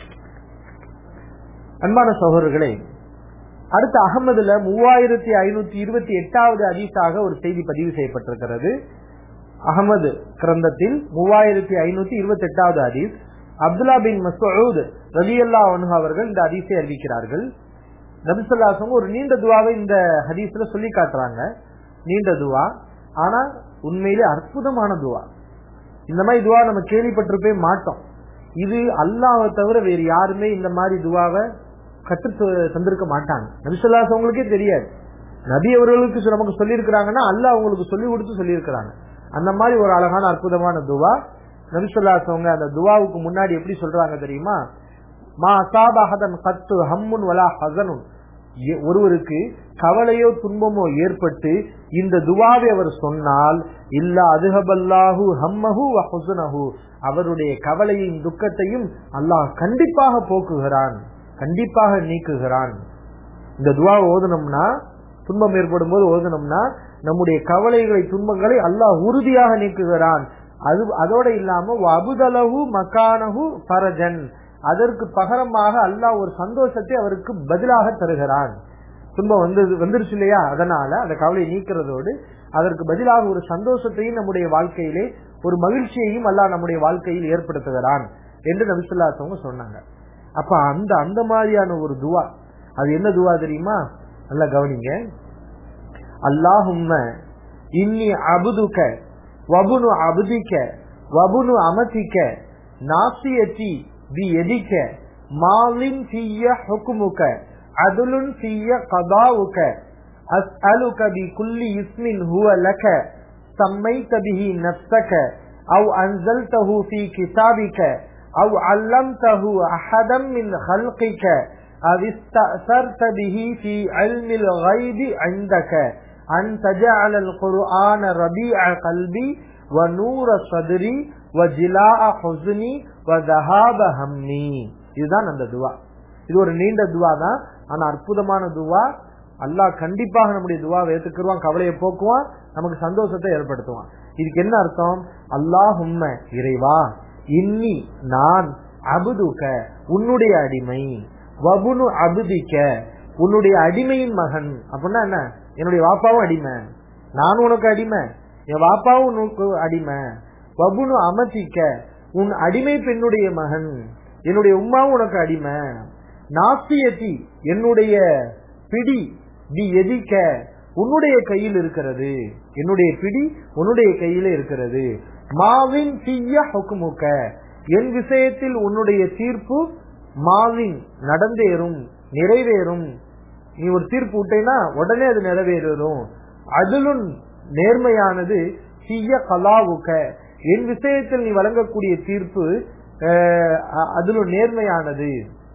அன்பான சகோதரர்களே அடுத்த அகமதுல மூவாயிரத்தி ஐநூத்தி இருபத்தி எட்டாவது அதீசாக ஒரு செய்தி பதிவு செய்யப்பட்டிருக்கிறது அகமது கிரந்தத்தில் மூவாயிரத்தி ஐநூத்தி இருபத்தி எட்டாவது அதீஸ் அப்துல்லா பின் மசூத் ரலியல்லா அன்ஹு அவர்கள் இந்த ஹதீஸை அறிவிக்கிறார்கள் நபிசல்லாசம் ஒரு நீண்ட துவாவை இந்த ஹதீஸ்ல சொல்லி காட்டுறாங்க நீண்ட துவா ஆனா உண்மையிலே அற்புதமான துவா இந்த மாதிரி துவா நம்ம கேள்விப்பட்டிருப்பே மாட்டோம் இது அல்லாவை தவிர வேறு யாருமே இந்த மாதிரி துவாவை கற்று த- தந்திருக்க மாட்டாங்க நபிசல்லாஸ் அவங்களுக்கே தெரியாது நபி அவர்களுக்கு சொ- நமக்கு சொல்லியிருக்கிறாங்கன்னா அல்லாஹ் அவங்களுக்கு சொல்லி கொடுத்து சொல்லியிருக்கிறாங்க அந்த மாதிரி ஒரு அழகான அற்புதமான துவா நபிசல்லாஸ் அவங்க அந்த துவாவுக்கு முன்னாடி எப்படி சொல்றாங்க தெரியுமா மா அசாபஹதன் கத்து ஹம்முன் வலா ஹசனுன் எ- ஒருவருக்கு கவலையோ துன்பமோ ஏற்பட்டு இந்த துவாவை அவர் சொன்னால் இல்ல அதுஹபல்லாஹு ஹம்மஹு வ ஹுஸ்னஹு அவருடைய கவலையும் துக்கத்தையும் அல்லாஹ் கண்டிப்பாக போக்குகிறான் கண்டிப்பாக நீக்குகிறான் இந்த துவாவை ஓதுனோம்னா துன்பம் ஏற்படும் போது ஓதுனோம்னா நம்முடைய கவலைகளை துன்பங்களை அல்லாஹ் உறுதியாக நீக்குகிறான் அது அதோட இல்லாம அபுதலகு மக்கானகு பரஜன் அதற்கு பகரமாக அல்லாஹ் ஒரு சந்தோஷத்தை அவருக்கு பதிலாக தருகிறான் துன்பம் வந்து வந்துருச்சு இல்லையா அதனால அந்த கவலையை நீக்கிறதோடு அதற்கு பதிலாக ஒரு சந்தோஷத்தையும் நம்முடைய வாழ்க்கையிலே ஒரு மகிழ்ச்சியையும் அல்லாஹ் நம்முடைய வாழ்க்கையில் ஏற்படுத்துகிறான் என்று நபிசுல்லாத்தவங்க சொன்னாங்க அப்ப அந்த அந்த மாதிரியான ஒரு துவா அது என்ன துவா தெரியுமா நல்லா கவனிங்க அல்லாஹும்ம இன்னி அபுதுக வபுனு அபுதிக்க வபுனு அமதிக்க நாசியத்தி பி எதிக்க மாலின் ஃபிய்ய ஹுக்குமுக அதுலுன் ஃபிய்ய கதாவுக அஸ்அலுக பி குல்லி இஸ்மின் ஹுவ லக سميت به نفسك أو أنزلته في كتابك أو علمته أحدا من خلقك أو استأثرت به في علم الغيب عندك أن تجعل القرآن ربيع قلبي ونور صدري وجلاء حزني وذهاب همي இதுதான் அந்த துவா இது ஒரு நீண்ட துவா தான் ஆனா அற்புதமான துவா அல்லாஹ் கண்டிப்பாக நம்முடைய துவாவை ஏத்துக்குருவான் கவலையை போக்குவான் நமக்கு சந்தோஷத்தை ஏற்படுத்துவான் இதுக்கு என்ன அர்த்தம் அல்லாஹ் உண்மை இறைவா இன்னி நான் அபுதுக்க உன்னுடைய அடிமை வபுனு அபுதிக்க உன்னுடைய அடிமையின் மகன் அப்படின்னா என்ன என்னுடைய வாப்பாவும் அடிமை நானும் உனக்கு அடிமை என் வாப்பாவும் உனக்கு அடிமை வபுனு அமதிக்க உன் அடிமை பெண்ணுடைய மகன் என்னுடைய உமாவும் உனக்கு அடிமை நாசியத்தி என்னுடைய பிடி நீ எதிக்க உன்னுடைய கையில் இருக்கிறது என்னுடைய பிடி உன்னுடைய கையில இருக்கிறது மாவின் தீய ஹொக்குமுக்க என் விஷயத்தில் உன்னுடைய தீர்ப்பு மாவின் நடந்தேறும் நிறைவேறும் நீ ஒரு தீர்ப்பு விட்டேன்னா உடனே அது நிறைவேறும் அதிலும் நேர்மையானது தீய கலாவுக்க என் விஷயத்தில் நீ வழங்கக்கூடிய தீர்ப்பு அதிலும் நேர்மையானது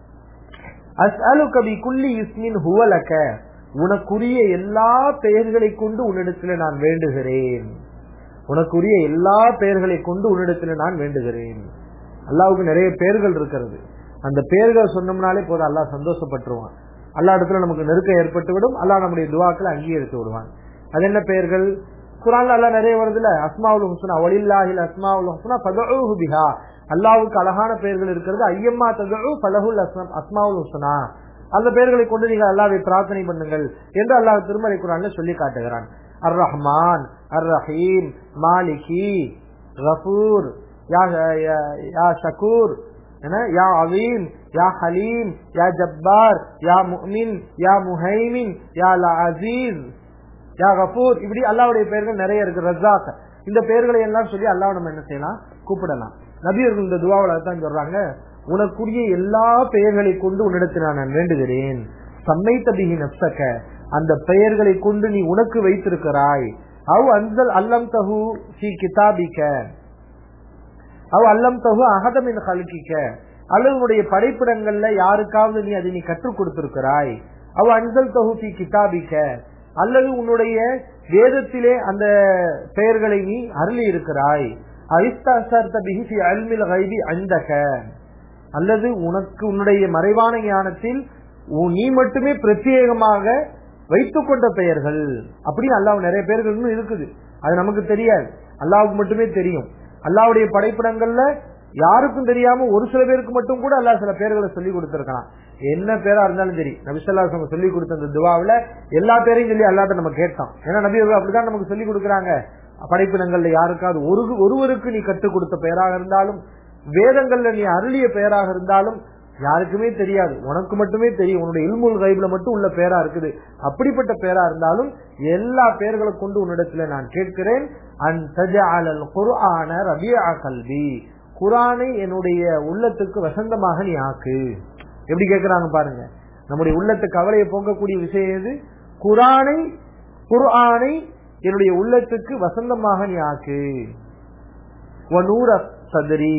அஸ்அலுக பி குல்லி இஸ்மின் ஹுவலக உனக்குரிய எல்லா பெயர்களை கொண்டு உன்னிடத்தில் நான் வேண்டுகிறேன் உனக்குரிய எல்லா பெயர்களை கொண்டு உன்னிடத்தில் நான் வேண்டுகிறேன் அல்லாவுக்கு நிறைய பெயர்கள் இருக்கிறது அந்த பெயர்கள் சொன்னோம்னாலே போதும் அல்லாஹ் சந்தோஷப்பட்டுருவான் அல்லா இடத்துல நமக்கு நெருக்கம் ஏற்பட்டு விடும் அல்லாஹ் நம்முடைய துவாக்களை அங்கீகரித்து விடுவான் அது என்ன பெயர்கள் குரான்ல எல்லாம் நிறைய வருதுல அஸ்மாவுல் ஹுஸ்னா ஒலில்லாஹில் அஸ்மாவுல் ஹுஸ்னா பதூஹு பிஹா அல்லாவுக்கு அழகான பெயர்கள் இருக்கிறது ஐயம்மா ததூ பலகுல் அஸ்மா அஸ்மாவுல் ஹுஸ்னா அந்த பெயர்களை கொண்டு நீங்கள் அல்லாவை பிரார்த்தனை பண்ணுங்கள் என்று அல்லாஹ் திருமலை குரான்ல சொல்லி காட்டுகிறான் அர் ரஹ்மான் அர் ரஹீம் மாலிகி ரஃபூர் யா யா ஷகூர் யா அவீம் யா ஹலீம் யா ஜப்பார் யா முஹ்மின் யா முஹைமின் யா அசீஸ் யா கபூர் இப்படி அல்லாவுடைய பெயர்கள் நிறைய இருக்கு ரஜாக் இந்த பெயர்களை எல்லாம் சொல்லி அல்லாஹ் நம்ம என்ன செய்யலாம் கூப்பிடலாம் நபியர்கள் இந்த துவாவில் தான் சொல்றாங்க உனக்குரிய எல்லா பெயர்களை கொண்டு உன்னிடத்தில் நான் வேண்டுகிறேன் சம்மை தபிகி நப்சக்க அந்த பெயர்களை கொண்டு நீ உனக்கு வைத்திருக்கிறாய் அவ் அன்சல் அல்லம் தஹு சி கிதாபிக்க அவ் அல்லம் தஹு அகதமின் கல்கிக்க அல்லது உன்னுடைய படைப்பிடங்கள்ல யாருக்காவது நீ அதை நீ கற்றுக் கொடுத்திருக்கிறாய் அவ் அன்சல் தஹு சி கிதாபிக்க அல்லது உன்னுடைய வேதத்திலே அந்த பெயர்களை நீ அருளி இருக்கிறாய் அல்லது உனக்கு உன்னுடைய மறைவான ஞானத்தில் நீ மட்டுமே பிரத்யேகமாக வைத்துக் கொண்ட பெயர்கள் அப்படின்னு அல்லாஹ் நிறைய பெயர்கள் இருக்குது அது நமக்கு தெரியாது அல்லாவுக்கு மட்டுமே தெரியும் அல்லாவுடைய படைப்பிடங்கள்ல யாருக்கும் தெரியாம ஒரு சில பேருக்கு மட்டும் கூட அல்லாஹ் சில பேர்களை சொல்லி கொடுத்திருக்கலாம் என்ன பேரா இருந்தாலும் சரி நபிசல்லா சொல்லி கொடுத்த அந்த துவாவில எல்லா பேரையும் சொல்லி அல்லாட்ட நம்ம கேட்டோம் ஏன்னா நபி அப்படிதான் நமக்கு சொல்லி கொடுக்குறாங்க படைப்பினங்கள்ல யாருக்காவது ஒரு ஒருவருக்கு நீ கற்றுக் கொடுத்த பெயராக இருந்தாலும் வேதங்கள்ல நீ அருளிய பெயராக இருந்தாலும் யாருக்குமே தெரியாது உனக்கு மட்டுமே தெரியும் உன்னுடைய இல்முல் கைப்ல மட்டும் உள்ள பேரா இருக்குது அப்படிப்பட்ட பேரா இருந்தாலும் எல்லா பெயர்களை கொண்டு உன்னிடத்துல நான் கேட்கிறேன் அன் தஜாலல் குர்ஆன ரபியா கல்வி குரானை என்னுடைய உள்ளத்துக்கு வசந்தமாக நீ ஆக்கு எப்படி கேக்குறாங்க பாருங்க நம்முடைய உள்ளத்து கவலையை போக்கக்கூடிய விஷயம் எது குரானை குர்ஆனை என்னுடைய உள்ளத்துக்கு வசந்தமாக நீ ஆக்கு வனூர சதரி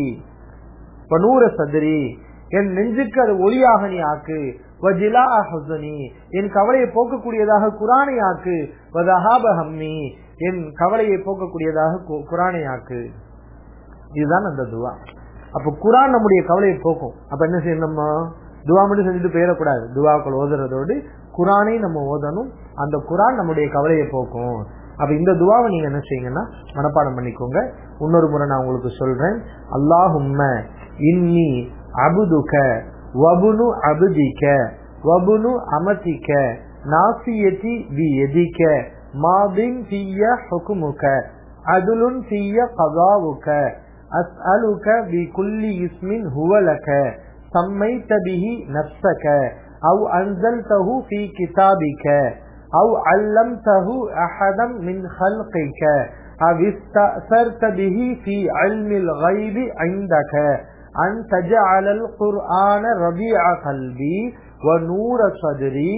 வனூர சதரி என் நெஞ்சுக்கு அது ஒளியாக நீ ஆக்கு வஜிலா ஹசனி என் கவலையை போக்கக்கூடியதாக குரானை ஆக்கு வதஹாப ஹம்மி என் கவலையை போக்கக்கூடியதாக குரானை ஆக்கு இதுதான் அந்த துவா அப்ப குரான் நம்முடைய கவலையை போக்கும் அப்ப என்ன செய்யணும் நம்ம துவா மட்டும் செஞ்சுட்டு போயிடக்கூடாது துவாக்கள் ஓதுறதோடு குரானை நம்ம ஓதணும் அந்த குரான் நம்முடைய கவலையை போக்கும் அப்ப இந்த துவாவை நீங்க என்ன செய்யுங்கன்னா மனப்பாடம் பண்ணிக்கோங்க இன்னொரு முறை நான் உங்களுக்கு சொல்றேன் அல்லாஹும்ம இன்னி அபுதுக வபுனு அபுதிக்க வபுனு அமதிக்க நாசியதி பி எதிக்க மாதின் தீய ஹுகுமுக அதுலுன் தீய கதாவுக்க أسألك بكل اسم هو لك سميت به نفسك أو أنزلته في كتابك أو علمته أحدا من خلقك أو استأثرت به في علم الغيب عندك أن تجعل القرآن ربيع قلبي ونور صدري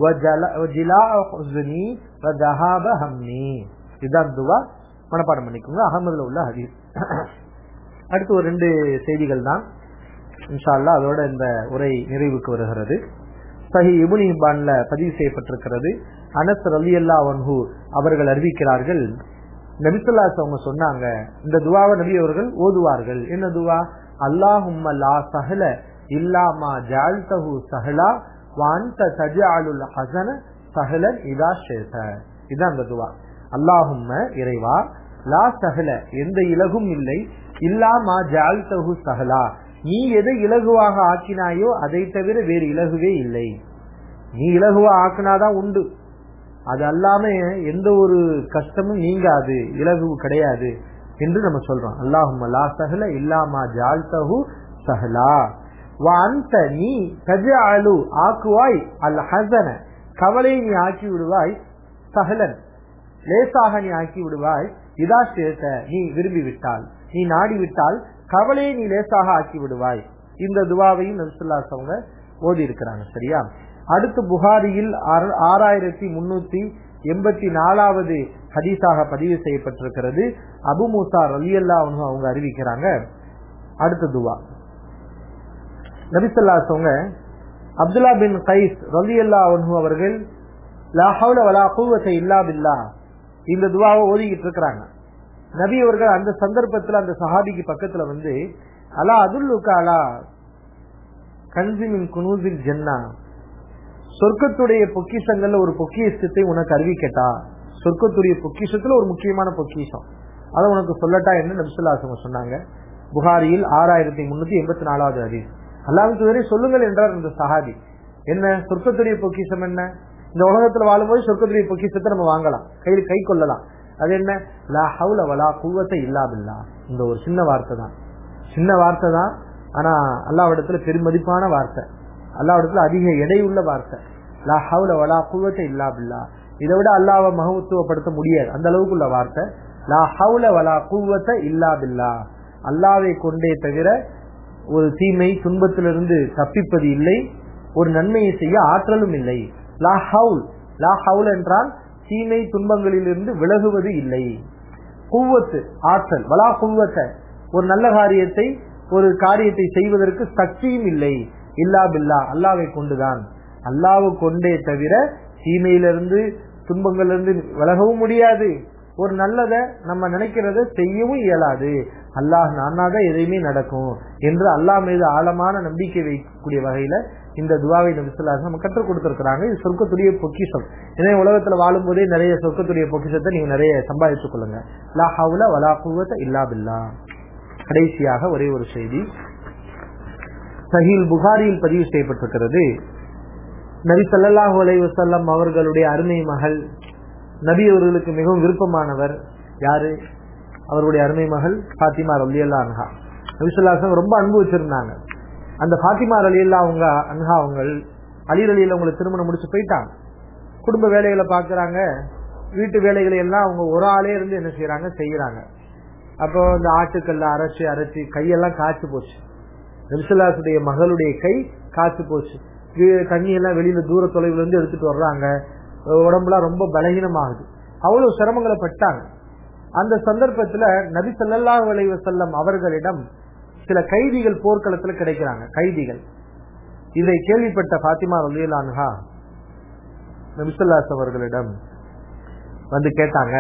وجلاء حزني وذهاب همي இதான் துவா மனப்பாடம் பண்ணிக்கோங்க அகமதுல உள்ள ஹதீஸ் அடுத்து ஒரு ரெண்டு செய்திகள் தான் இன்ஷால்லா அதோட இந்த உரை நிறைவுக்கு வருகிறது சஹி இபுனி ஹிபான்ல பதிவு செய்யப்பட்டிருக்கிறது அனஸ் அலி அல்லா வன்ஹு அவர்கள் அறிவிக்கிறார்கள் நபிசுல்லாஸ் அவங்க சொன்னாங்க இந்த துவாவை நபி அவர்கள் ஓதுவார்கள் என்ன துவா அல்லாஹும்ம லா சஹல இல்லாமா ஜால்தஹு சஹலா வாந்த தஜாலுல் ஹசன சஹலன் இதா ஷேத இதான் அந்த துவா அல்லாஹும்ம இறைவா லா சஹல எந்த இலகும் இல்லை இல்லாமா ஜால்தஹு சஹலா நீ எதை இலகுவாக ஆக்கினாயோ அதை தவிர வேறு இலகுவே இல்லை நீ இலகுவா ஆக்கினாதான் உண்டு அது அல்லாம எந்த ஒரு கஷ்டமும் நீங்காது இலகு கிடையாது என்று நம்ம சொல்றோம் அல்லாஹும் லா சஹல இல்லாமா ஜால்தஹு சஹலா அந்த நீ தஜாலு ஆக்குவாய் அல் ஹசன கவலை நீ ஆக்கி விடுவாய் சஹலன் லேசாக நீ ஆக்கி விடுவாய் இதா சேர்த்த நீ விரும்பி விட்டால் நீ நாடி விட்டால் கவலையை நீ லேசாக ஆக்கி விடுவாய் இந்த துவாவையும் நபிசுல்லாஸ் அவங்க ஓதி இருக்கிறாங்க சரியா அடுத்து புகாரியில் ஆறாயிரத்தி முன்னூத்தி எண்பத்தி நாலாவது ஹதீஸாக பதிவு செய்யப்பட்டிருக்கிறது அபு மூசா ரலியல்லா அவங்க அறிவிக்கிறாங்க அடுத்த துவா நபிசல்லாஸ் அவங்க அப்துல்லா பின் கைஸ் ரலியல்லா அவர்கள் லாஹவுல வலா கூவத்தை இல்லா பில்லா இந்த துவாவை ஓதிக்கிட்டு இருக்கிறாங்க நபி அவர்கள் அந்த சந்தர்ப்பத்துல அந்த சஹாபிக்கு பக்கத்துல வந்து அலா அதுல்லுக்கா அலா கன்சிமின் குனூசில் ஜென்னா சொர்க்கத்துடைய பொக்கிஷங்கள்ல ஒரு பொக்கிஷத்தை உனக்கு அறிவிக்கட்டா சொர்க்கத்துடைய பொக்கிஷத்துல ஒரு முக்கியமான பொக்கிஷம் அதை உனக்கு சொல்லட்டா என்று நபிசுல்லாசங்க சொன்னாங்க புகாரியில் ஆறாயிரத்தி முன்னூத்தி எண்பத்தி நாலாவது ஹதீஸ் அல்லாவுக்கு வரை சொல்லுங்கள் என்றார் இந்த சஹாபி என்ன சொர்க்கத்துடைய பொக்கிஷம் என்ன இந்த உலகத்துல வாழும்போது சொர்க்கத்துடைய பொக்கிஷத்தை நம்ம வாங்கலாம் கையில் கை கொள்ளலாம் அது என்ன லா ஹவுல வலா குவத்தை இல்லாபில்லா இந்த ஒரு சின்ன வார்த்தை தான் சின்ன வார்த்தை தான் ஆனா அல்லாவிடத்துல பெருமதிப்பான வார்த்தை அல்லாவிடத்துல அதிக எடையுள்ள வார்த்தை லா ஹவுல வலா குவத்தை இல்லாபில்லா இதை விட அல்லாவை மகத்துவப்படுத்த முடியாது அந்த அளவுக்கு உள்ள வார்த்தை லா ஹவுல வலா குவத்தை இல்லாபில்லா அல்லாவை கொண்டே தவிர ஒரு தீமை துன்பத்திலிருந்து தப்பிப்பது இல்லை ஒரு நன்மையை செய்ய ஆற்றலும் இல்லை லா ஹவுல் லா ஹவுல் என்றால் தீமை துன்பங்களிலிருந்து விலகுவது இல்லை குவத்து ஆற்றல் வலா குவத்தை ஒரு நல்ல காரியத்தை ஒரு காரியத்தை செய்வதற்கு சக்தியும் இல்லை இல்லா பில்லா அல்லாவை கொண்டுதான் அல்லாவை கொண்டே தவிர தீமையிலிருந்து துன்பங்களிலிருந்து விலகவும் முடியாது ஒரு நல்லத நம்ம நினைக்கிறத செய்யவும் இயலாது அல்லாஹ் நானாதான் எதையுமே நடக்கும் என்று அல்லாஹ் மீது ஆழமான நம்பிக்கை வைக்கக்கூடிய வகையில இந்த துவாவை நபிசுல்லாஸ் நம்ம கற்றுக் கொடுத்திருக்கிறாங்க இது சொர்க்கத்துடைய பொக்கிஷம் ஏன்னா உலகத்துல வாழும் போதே நிறைய சொர்க்கத்துடைய பொக்கிஷத்தை நீங்க நிறைய சம்பாதித்துக் கொள்ளுங்க லா ஹவுல வலா குவத்த இல்லா பில்லா கடைசியாக ஒரே ஒரு செய்தி சஹீல் புகாரியில் பதிவு செய்யப்பட்டிருக்கிறது நபி சல்லாஹூ அலை வசல்லம் அவர்களுடைய அருமை மகள் நபி அவர்களுக்கு மிகவும் விருப்பமானவர் யாரு அவருடைய அருமை மகள் பாத்திமா ரலியல்லா அன்ஹா நபிசுல்லாசம் ரொம்ப அன்பு வச்சிருந்தாங்க அந்த பாத்திமா ரலியல்லா அவங்க அன்ஹா அவங்க அலி ரலியில அவங்களை திருமணம் முடிச்சு போயிட்டாங்க குடும்ப வேலைகளை பாக்குறாங்க வீட்டு வேலைகளை எல்லாம் அவங்க ஒரு ஆளே இருந்து என்ன செய்யறாங்க செய்யறாங்க அப்போ இந்த ஆட்டுக்கல்ல அரைச்சு அரைச்சு கையெல்லாம் காய்ச்சி போச்சு நபிசுல்லாசுடைய மகளுடைய கை காய்ச்சி போச்சு தண்ணி எல்லாம் வெளியில தூர தொலைவுல இருந்து எடுத்துட்டு வர்றாங்க உடம்புலாம் ரொம்ப பலகீனமாகுது அவ்வளவு சிரமங்களை பட்டாங்க அந்த சந்தர்ப்பத்துல நபி சொல்லல்லா செல்லம் அவர்களிடம் சில கைதிகள் போர்க்களத்துல கிடைக்கிறாங்க கைதிகள் இதை கேள்விப்பட்ட பாத்திமா ரலியலான்ஹா நபிசல்லாஸ் அவர்களிடம் வந்து கேட்டாங்க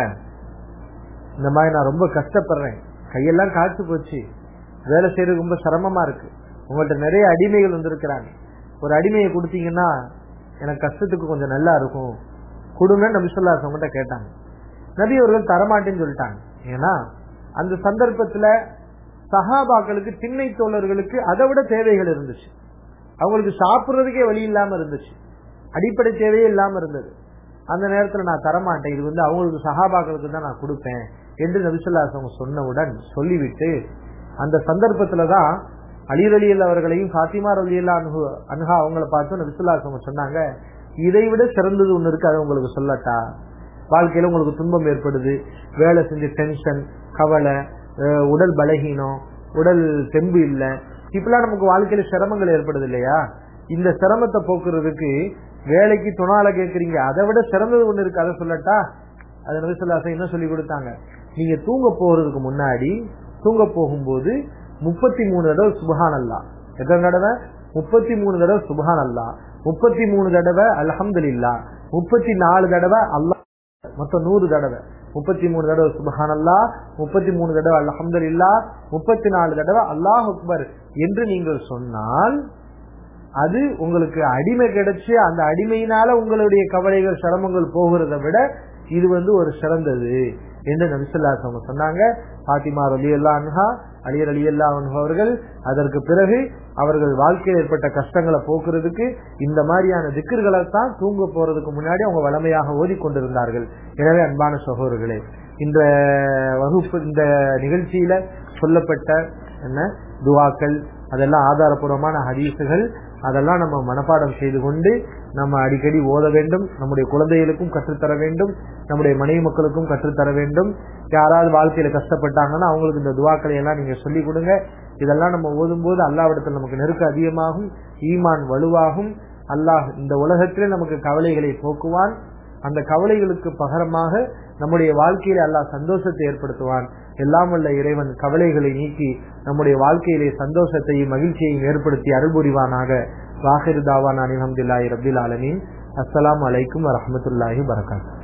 இந்த மாதிரி நான் ரொம்ப கஷ்டப்படுறேன் கையெல்லாம் காய்ச்சி போச்சு வேலை செய்யறது ரொம்ப சிரமமா இருக்கு உங்கள்ட்ட நிறைய அடிமைகள் வந்திருக்கிறாங்க ஒரு அடிமையை கொடுத்தீங்கன்னா எனக்கு கஷ்டத்துக்கு கொஞ்சம் நல்லா இருக்கும் கொடுங்க நபிசுல்லாஸ் அவங்ககிட்ட கேட்டாங்க நபி அவர்கள் தரமாட்டேன்னு சொல்லிட்டாங்க ஏன்னா அந்த சந்தர்ப்பத்துல சஹாபாக்களுக்கு திண்ணை தோழர்களுக்கு அதை விட தேவைகள் இருந்துச்சு அவங்களுக்கு சாப்பிடுறதுக்கே வழி இல்லாம இருந்துச்சு அடிப்படை தேவையே இல்லாம இருந்தது அந்த நேரத்துல நான் தரமாட்டேன் இது வந்து அவங்களுக்கு சஹாபாக்களுக்கு தான் நான் கொடுப்பேன் என்று நபிசுல்லாஸ் அவங்க சொன்னவுடன் சொல்லிவிட்டு அந்த சந்தர்ப்பத்துலதான் அலிர் அலியல் அவர்களையும் பாத்திமா அலியல்லா அனுகு அனுகா அவங்கள பார்த்து நபிசுல்லாஸ் அவங்க சொன்னாங்க இதை விட சிறந்தது ஒண்ணு இருக்கு அது உங்களுக்கு சொல்லட்டா வாழ்க்கையில உங்களுக்கு துன்பம் ஏற்படுது வேலை செஞ்சு டென்ஷன் கவலை உடல் பலகீனம் உடல் தெம்பு இல்ல இப்பெல்லாம் நமக்கு வாழ்க்கையில சிரமங்கள் ஏற்படுது இல்லையா இந்த சிரமத்தை போக்குறதுக்கு வேலைக்கு துணால கேக்குறீங்க அதை விட சிறந்தது ஒண்ணு இருக்கு அதை சொல்லட்டா அது நபிசுல்லாசம் என்ன சொல்லி கொடுத்தாங்க நீங்க தூங்க போறதுக்கு முன்னாடி தூங்க போகும்போது முப்பத்தி மூணு தடவை சுபஹான் அல்லா எத்தனை தடவை முப்பத்தி மூணு தடவை சுபஹான் அல்லா முப்பத்தி மூணு தடவை அலஹம்து இல்லா முப்பத்தி நாலு தடவை அல்லா மொத்தம் நூறு தடவை முப்பத்தி மூணு தடவை சுபஹான் அல்லா முப்பத்தி மூணு தடவை அலஹம்து இல்லா முப்பத்தி நாலு தடவை அல்லாஹ் அக்பர் என்று நீங்கள் சொன்னால் அது உங்களுக்கு அடிமை கிடைச்சு அந்த அடிமையினால உங்களுடைய கவலைகள் சிரமங்கள் போகிறத விட இது வந்து ஒரு சிறந்தது என்று நபிசுல்லாஸ் அவங்க சொன்னாங்க பாத்திமா அலி அல்லா அன்ஹா அலியர் அலி அல்லா அவர்கள் அதற்கு பிறகு அவர்கள் வாழ்க்கையில் ஏற்பட்ட கஷ்டங்களை போக்குறதுக்கு இந்த மாதிரியான திக்கர்களை தான் தூங்க போறதுக்கு முன்னாடி அவங்க வளமையாக ஓதிக்கொண்டிருந்தார்கள் எனவே அன்பான சகோதரர்களே இந்த வகுப்பு இந்த நிகழ்ச்சியில சொல்லப்பட்ட என்ன துவாக்கள் அதெல்லாம் ஆதாரபூர்வமான ஹதீசுகள் அதெல்லாம் நம்ம மனப்பாடம் செய்து கொண்டு நம்ம அடிக்கடி ஓத வேண்டும் நம்முடைய குழந்தைகளுக்கும் கற்றுத்தர வேண்டும் நம்முடைய மனைவி மக்களுக்கும் கற்றுத்தர வேண்டும் யாராவது வாழ்க்கையில கஷ்டப்பட்டாங்கன்னா அவங்களுக்கு இந்த துவாக்களை எல்லாம் நீங்க சொல்லிக் கொடுங்க இதெல்லாம் நம்ம ஓதும் போது அல்லாவிடத்தில் நமக்கு நெருக்க அதிகமாகும் ஈமான் வலுவாகும் அல்லாஹ் இந்த உலகத்திலே நமக்கு கவலைகளை போக்குவான் அந்த கவலைகளுக்கு பகரமாக நம்முடைய வாழ்க்கையில அல்லாஹ் சந்தோஷத்தை ஏற்படுத்துவான் எல்லாம் வல்ல இறைவன் கவலைகளை நீக்கி நம்முடைய வாழ்க்கையிலே சந்தோஷத்தையும் மகிழ்ச்சியையும் ஏற்படுத்தி அருள்புரிவானாக வாஹிர் தாவான் அனிஹம்துல்லாஹி ரபில் ஆலமீன் அஸ்ஸலாமு அலைக்கும் வரஹமத்துல்லாஹி வரகாத்து